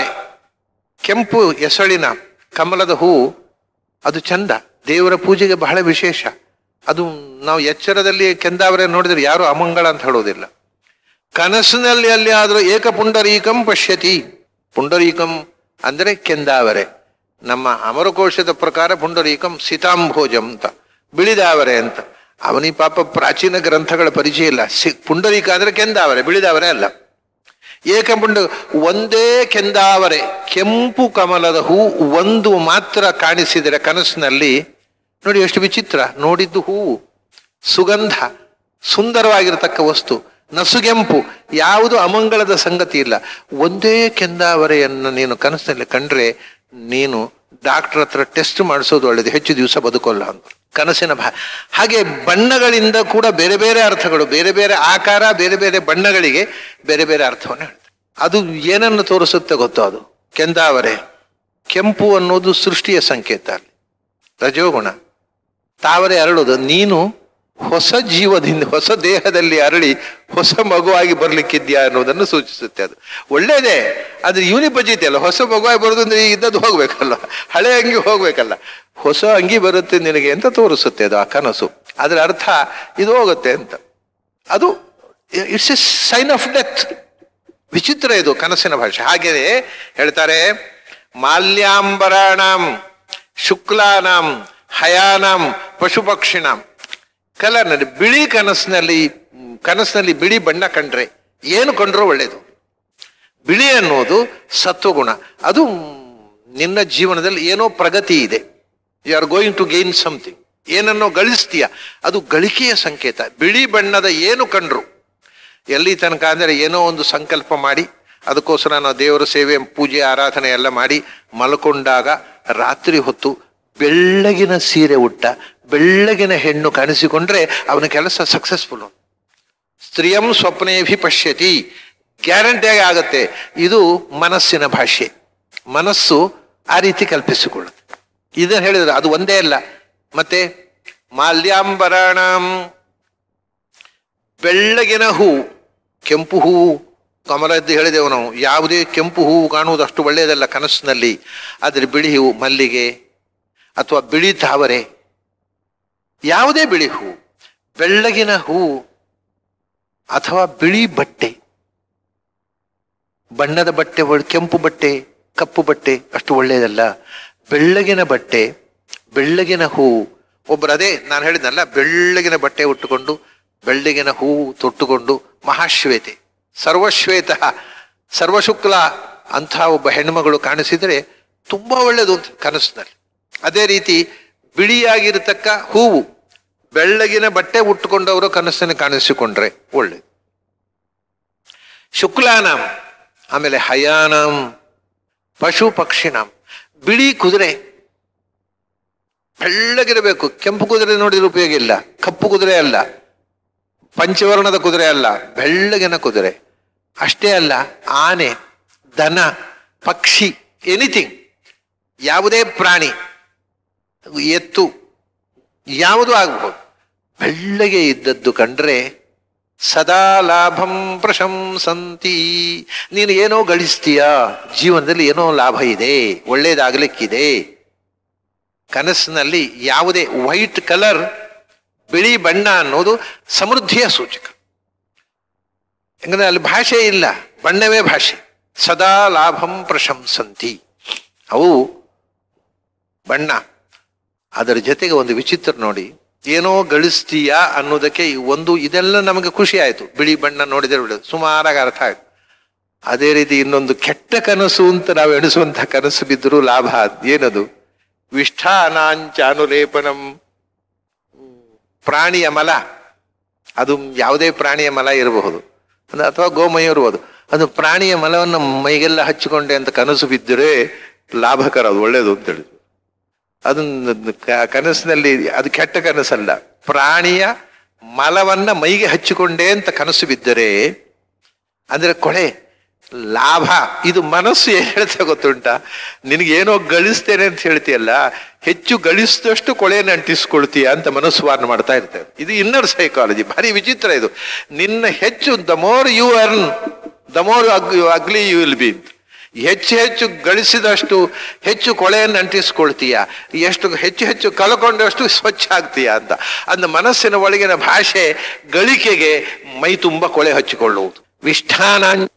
ಕೆಂಪು ಎಸಳಿನ ಕಮಲದ ಹೂ ಅದು ಚಂದ ದೇವರ ಪೂಜೆಗೆ ಬಹಳ ವಿಶೇಷ ಅದು ನಾವು ಎಚ್ಚರದಲ್ಲಿ ಕೆಂದಾವರೆ ನೋಡಿದ್ರೆ ಯಾರು ಅಮಂಗಳ ಅಂತ ಹೇಳೋದಿಲ್ಲ ಕನಸಿನಲ್ಲಿ ಅಲ್ಲಿ ಆದ್ರೂ ಏಕ ಪುಂಡರೀಕಂ ಪಶ್ಯತಿ ಪುಂಡರೀಕಂ ಅಂದ್ರೆ ಕೆಂದಾವರೆ ನಮ್ಮ ಅಮರಕೋಶದ ಪ್ರಕಾರ ಪುಂಡರೀಕಂ ಸೀತಾಂಭೋಜಂ ಅಂತ ಬಿಳಿದಾವರೆ ಅಂತ ಅವನಿ ಪಾಪ ಪ್ರಾಚೀನ ಗ್ರಂಥಗಳ ಪರಿಚಯ ಇಲ್ಲ ಸಿ ಪುಂಡರೀಕ ಅಂದ್ರೆ ಕೆಂದಾವರೆ ಬಿಳಿದಾವರೆ ಅಲ್ಲ ಏಕಪುಂಡ ಒಂದೇ ಕೆಂದಾವರೆ ಕೆಂಪು ಕಮಲದ ಹೂ ಒಂದು ಮಾತ್ರ ಕಾಣಿಸಿದರೆ ಕನಸಿನಲ್ಲಿ ನೋಡಿ ಎಷ್ಟು ವಿಚಿತ್ರ ನೋಡಿದ್ದು ಹೂವು ಸುಗಂಧ ಸುಂದರವಾಗಿರತಕ್ಕ ವಸ್ತು ನಸುಗೆಂಪು ಯಾವುದು ಅಮಂಗಳದ ಸಂಗತಿ ಇಲ್ಲ ಒಂದೇ ಕೆಂದಾವರೆಯನ್ನು ನೀನು ಕನಸಿನಲ್ಲಿ ಕಂಡ್ರೆ ನೀನು ಡಾಕ್ಟರ್ ಹತ್ರ ಟೆಸ್ಟ್ ಮಾಡಿಸೋದು ಒಳ್ಳೇದು ಹೆಚ್ಚು ದಿವಸ ಬದುಕೋಲ್ಲ ಅಂತ ಕನಸಿನ ಭಾ ಹಾಗೆ ಬಣ್ಣಗಳಿಂದ ಕೂಡ ಬೇರೆ ಬೇರೆ ಅರ್ಥಗಳು ಬೇರೆ ಬೇರೆ ಆಕಾರ ಬೇರೆ ಬೇರೆ ಬಣ್ಣಗಳಿಗೆ ಬೇರೆ ಬೇರೆ ಅರ್ಥವನ್ನು ಹೇಳ್ತಾರೆ ಅದು ಏನನ್ನು ತೋರಿಸುತ್ತೆ ಗೊತ್ತೋ ಅದು ಕೆಂದಾವರೆ ಕೆಂಪು ಅನ್ನೋದು ಸೃಷ್ಟಿಯ ಸಂಕೇತ ಅಲ್ಲಿ ರಜೋಗುಣ ತಾವರೆ ಅರಳುದು ನೀನು ಹೊಸ ಜೀವದಿಂದ ಹೊಸ ದೇಹದಲ್ಲಿ ಅರಳಿ ಹೊಸ ಮಗುವಾಗಿ ಬರ್ಲಿಕ್ಕಿದ್ಯಾ ಅನ್ನೋದನ್ನು ಸೂಚಿಸುತ್ತೆ ಅದು ಒಳ್ಳೇದೇ ಆದ್ರೆ ಇವನಿ ಬಜೀತಿ ಅಲ್ಲ ಹೊಸ ಮಗುವಾಗಿ ಬರೋದು ಅಂದ್ರೆ ಈಗ ಇದ್ದದ್ದು ಹೋಗ್ಬೇಕಲ್ಲ ಹಳೆ ಅಂಗಿ ಹೋಗ್ಬೇಕಲ್ಲ ಹೊಸ ಅಂಗಿ ಬರುತ್ತೆ ನಿನಗೆ ಅಂತ ತೋರಿಸುತ್ತೆ ಅದು ಆ ಕನಸು ಅದರ ಅರ್ಥ ಇದು ಹೋಗುತ್ತೆ ಅಂತ ಅದು it's a sign of death ವಿಚಿತ್ರ ಇದು ಕನಸಿನ ಭಾಷೆ ಹಾಗೆಯೇ ಹೇಳ್ತಾರೆ ಮಾಲ್ಯಾಂಬರಾಣಂ ಶುಕ್ಲಾನಾಂ ಹಯಾನಾಂ ಪಶು ಪಕ್ಷಿಣಾಂ ಕಲರ್ನಲ್ಲಿ ಬಿಳಿ ಕನಸಿನಲ್ಲಿ ಕನಸಿನಲ್ಲಿ ಬಿಳಿ ಬಣ್ಣ ಕಂಡ್ರೆ ಏನು ಕಂಡ್ರೂ ಒಳ್ಳೇದು ಬಿಳಿ ಅನ್ನೋದು ಸತ್ವಗುಣ ಅದು ನಿನ್ನ ಜೀವನದಲ್ಲಿ ಏನೋ ಪ್ರಗತಿ ಇದೆ you are going to gain something ಏನನ್ನೋ ಗಳಿಸ್ತೀಯ ಅದು ಗಳಿಕೆಯ ಸಂಕೇತ ಬಿಳಿ ಬಣ್ಣದ ಏನು ಕಂಡ್ರು ಎಲ್ಲಿ ತನಕ ಅಂದರೆ ಏನೋ ಒಂದು ಸಂಕಲ್ಪ ಮಾಡಿ ಅದಕ್ಕೋಸ್ಕರ ನಾವು ದೇವರ ಸೇವೆ ಪೂಜೆ ಆರಾಧನೆ ಎಲ್ಲ ಮಾಡಿ ಮಲ್ಕೊಂಡಾಗ ರಾತ್ರಿ ಹೊತ್ತು ಬೆಳ್ಳಗಿನ ಸೀರೆ ಉಟ್ಟ ಬೆಳ್ಳಗಿನ ಹೆಣ್ಣು ಕಾಣಿಸಿಕೊಂಡ್ರೆ ಅವನ ಕೆಲಸ ಸಕ್ಸಸ್ಫುಲ್ ಸ್ತ್ರೀಯಂ ಸ್ವಪ್ನೇಭಿ ಪಶ್ಯತಿ ಗ್ಯಾರಂಟಿಯಾಗಿ ಆಗತ್ತೆ ಇದು ಮನಸ್ಸಿನ ಭಾಷೆ ಮನಸ್ಸು ಆ ರೀತಿ ಕಲ್ಪಿಸಿಕೊಳ್ಳುತ್ತೆ ಇದನ್ನು ಹೇಳಿದ್ರೆ ಅದು ಒಂದೇ ಅಲ್ಲ ಮತ್ತೆ ಮಾಲ್ಯಾಂಬರಾಣಂ ಬೆಳ್ಳಗಿನ ಹೂ ಕೆಂಪು ಹೂವು ಕಮಲದ್ದು ಹೇಳಿದೆವು ನಾವು ಯಾವುದೇ ಕೆಂಪು ಹೂವು ಕಾಣುವುದು ಅಷ್ಟು ಒಳ್ಳೆಯದಲ್ಲ ಕನಸಿನಲ್ಲಿ ಆದರೆ ಬಿಳಿ ಹೂವು ಮಲ್ಲಿಗೆ ಅಥವಾ ಬಿಳಿ ತಾವರೆ ಯಾವುದೇ ಬಿಳಿ ಹೂವು ಬೆಳ್ಳಗಿನ ಹೂವು ಅಥವಾ ಬಿಳಿ ಬಟ್ಟೆ ಬಣ್ಣದ ಬಟ್ಟೆ ಒಳ್- ಕೆಂಪು ಬಟ್ಟೆ ಕಪ್ಪು ಬಟ್ಟೆ ಅಷ್ಟು ಒಳ್ಳೆಯದಲ್ಲ ಬೆಳ್ಳಗಿನ ಬಟ್ಟೆ ಬೆಳ್ಳಗಿನ ಹೂವು ಒಬ್ಬರು ಅದೇ ನಾನು ಹೇಳಿದ್ನಲ್ಲ ಬೆಳ್ಳಗಿನ ಬಟ್ಟೆ ಉಟ್ಟುಕೊಂಡು ಬೆಳ್ಳಗಿನ ಹೂವು ತೊಟ್ಟುಕೊಂಡು ಮಹಾಶ್ವೇತೆ ಸರ್ವಶ್ವೇತ ಸರ್ವಶುಕ್ಲ ಅಂಥ ಒಬ್ಬ ಹೆಣ್ಮಗಳು ಕಾಣಿಸಿದರೆ ತುಂಬಾ ಒಳ್ಳೆಯದು ಅಂತ ಕನಸಿನಲ್ಲಿ ಅದೇ ರೀತಿ ಬಿಳಿಯಾಗಿರತಕ್ಕ ಹೂವು ಬೆಳ್ಳಗಿನ ಬಟ್ಟೆ ಉಟ್ಟುಕೊಂಡವರು ಕನಸನ್ನು ಕಾಣಿಸಿಕೊಂಡ್ರೆ ಒಳ್ಳೆ ಶುಕ್ಲಾನಾಂ ಆಮೇಲೆ ಹಯಾನಾಂ ಪಶು ಪಕ್ಷಿನಾಂ ಬಿಳಿ ಕುದುರೆ ಬೆಳ್ಳಗಿರಬೇಕು ಕೆಂಪು ಕುದುರೆ ನೋಡಿದ್ರೆ ಉಪಯೋಗ ಇಲ್ಲ ಕಪ್ಪು ಕುದುರೆ ಅಲ್ಲ ಪಂಚವರ್ಣದ ಕುದುರೆ ಅಲ್ಲ ಬೆಳ್ಳಗಿನ ಕುದುರೆ ಅಷ್ಟೇ ಅಲ್ಲ ಆನೆ ದನ ಪಕ್ಷಿ ಎನಿಥಿಂಗ್ ಯಾವುದೇ ಪ್ರಾಣಿ ಎತ್ತು ಯಾವುದು ಆಗಬಹುದು ಬೆಳ್ಳಗೆ ಇದ್ದದ್ದು ಕಂಡ್ರೆ ಸದಾ ಲಾಭಂ ಪ್ರಶಂಸಂತಿ ನೀನು ಏನೋ ಗಳಿಸ್ತೀಯಾ ಜೀವನದಲ್ಲಿ ಏನೋ ಲಾಭ ಇದೆ ಒಳ್ಳೇದಾಗಲಿಕ್ಕಿದೆ ಕನಸಿನಲ್ಲಿ ಯಾವುದೇ ವೈಟ್ ಕಲರ್ ಬಿಳಿ ಬಣ್ಣ ಅನ್ನೋದು ಸಮೃದ್ಧಿಯ ಸೂಚಕ ಯಾಕಂದ್ರೆ ಅಲ್ಲಿ ಭಾಷೆ ಇಲ್ಲ ಬಣ್ಣವೇ ಭಾಷೆ ಸದಾ ಲಾಭಂ ಪ್ರಶಂಸಂತಿ ಅವು ಬಣ್ಣ ಅದರ ಜೊತೆಗೆ ಒಂದು ವಿಚಿತ್ರ ನೋಡಿ ಏನೋ ಗಳಿಸ್ತೀಯಾ ಅನ್ನೋದಕ್ಕೆ ಈ ಒಂದು ಇದೆಲ್ಲ ನಮಗೆ ಖುಷಿ ಆಯ್ತು ಬಿಳಿ ಬಣ್ಣ ನೋಡಿದ್ರೆ ಬಿಡೋದು ಸುಮಾರಾಗಿ ಅರ್ಥ ಆಯ್ತು ಅದೇ ರೀತಿ ಇನ್ನೊಂದು ಕೆಟ್ಟ ಕನಸು ಅಂತ ನಾವು ಎಣಿಸುವಂತ ಕನಸು ಬಿದ್ದರೂ ಲಾಭ ಏನದು ವಿಷ್ಠಾನಾಂಚಾನುಲೇಪನಂ ಪ್ರಾಣಿಯ ಮಲ ಅದು ಯಾವುದೇ ಪ್ರಾಣಿಯ ಮಲ ಇರಬಹುದು ಅದು ಅಥವಾ ಗೋಮಯ ಇರಬಹುದು ಅದು ಪ್ರಾಣಿಯ ಮಲವನ್ನು ಮೈಗೆಲ್ಲ ಹಚ್ಚಿಕೊಂಡೆ ಅಂತ ಕನಸು ಬಿದ್ದರೆ ಲಾಭಕರ ಅದು ಒಳ್ಳೇದು ಅಂತ ಹೇಳಿದ್ರು ಅದನ್ನ ಕ- ಕನಸಿನಲ್ಲಿ ಅದು ಕೆಟ್ಟ ಕನಸಲ್ಲ ಪ್ರಾಣಿಯ ಮಲವನ್ನ ಮೈಗೆ ಹಚ್ಚಿಕೊಂಡೆ ಅಂತ ಕನಸು ಬಿದ್ದರೆ ಅಂದ್ರೆ ಕೊಳೆ ಲಾಭ ಇದು ಮನಸ್ಸು ಏನ್ ಹೇಳ್ತಾ ಗೊತ್ತುಂಟ ನಿನಗೇನೋ ಗಳಿಸ್ತೇನೆ ಅಂತ ಹೇಳ್ತೀಯಲ್ಲ ಹೆಚ್ಚು ಗಳಿಸಿದಷ್ಟು ಕೊಳೆಯನ್ನು ಅಂಟಿಸ್ಕೊಳ್ತೀಯ ಅಂತ ಮನಸ್ಸು ವಾರ್ನ್ ಮಾಡ್ತಾ ಇರ್ತೇವೆ ಇದು ಇನ್ನರ್ ಸೈಕಾಲಜಿ ಭಾರಿ ವಿಚಿತ್ರ ಇದು ನಿನ್ನ ಹೆಚ್ಚು the more you earn the more ugly you will be ಹೆಚ್ಚು ಹೆಚ್ಚು ಗಳಿಸಿದಷ್ಟು ಹೆಚ್ಚು ಕೊಳೆಯನ್ನು ಅಂಟಿಸ್ಕೊಳ್ತೀಯ ಎಷ್ಟು ಹೆಚ್ಚು ಹೆಚ್ಚು ಕಳ್ಕೊಂಡಷ್ಟು ಸ್ವಚ್ಛ ಆಗ್ತೀಯ ಅಂತ ಅಂದ ಮನಸ್ಸಿನ ಒಳಗಿನ ಭಾಷೆ ಗಳಿಕೆಗೆ ಮೈ ತುಂಬ ಕೊಳೆ ಹಚ್ಚಿಕೊಳ್ಳುವುದು ವಿಷ್ಠಾನ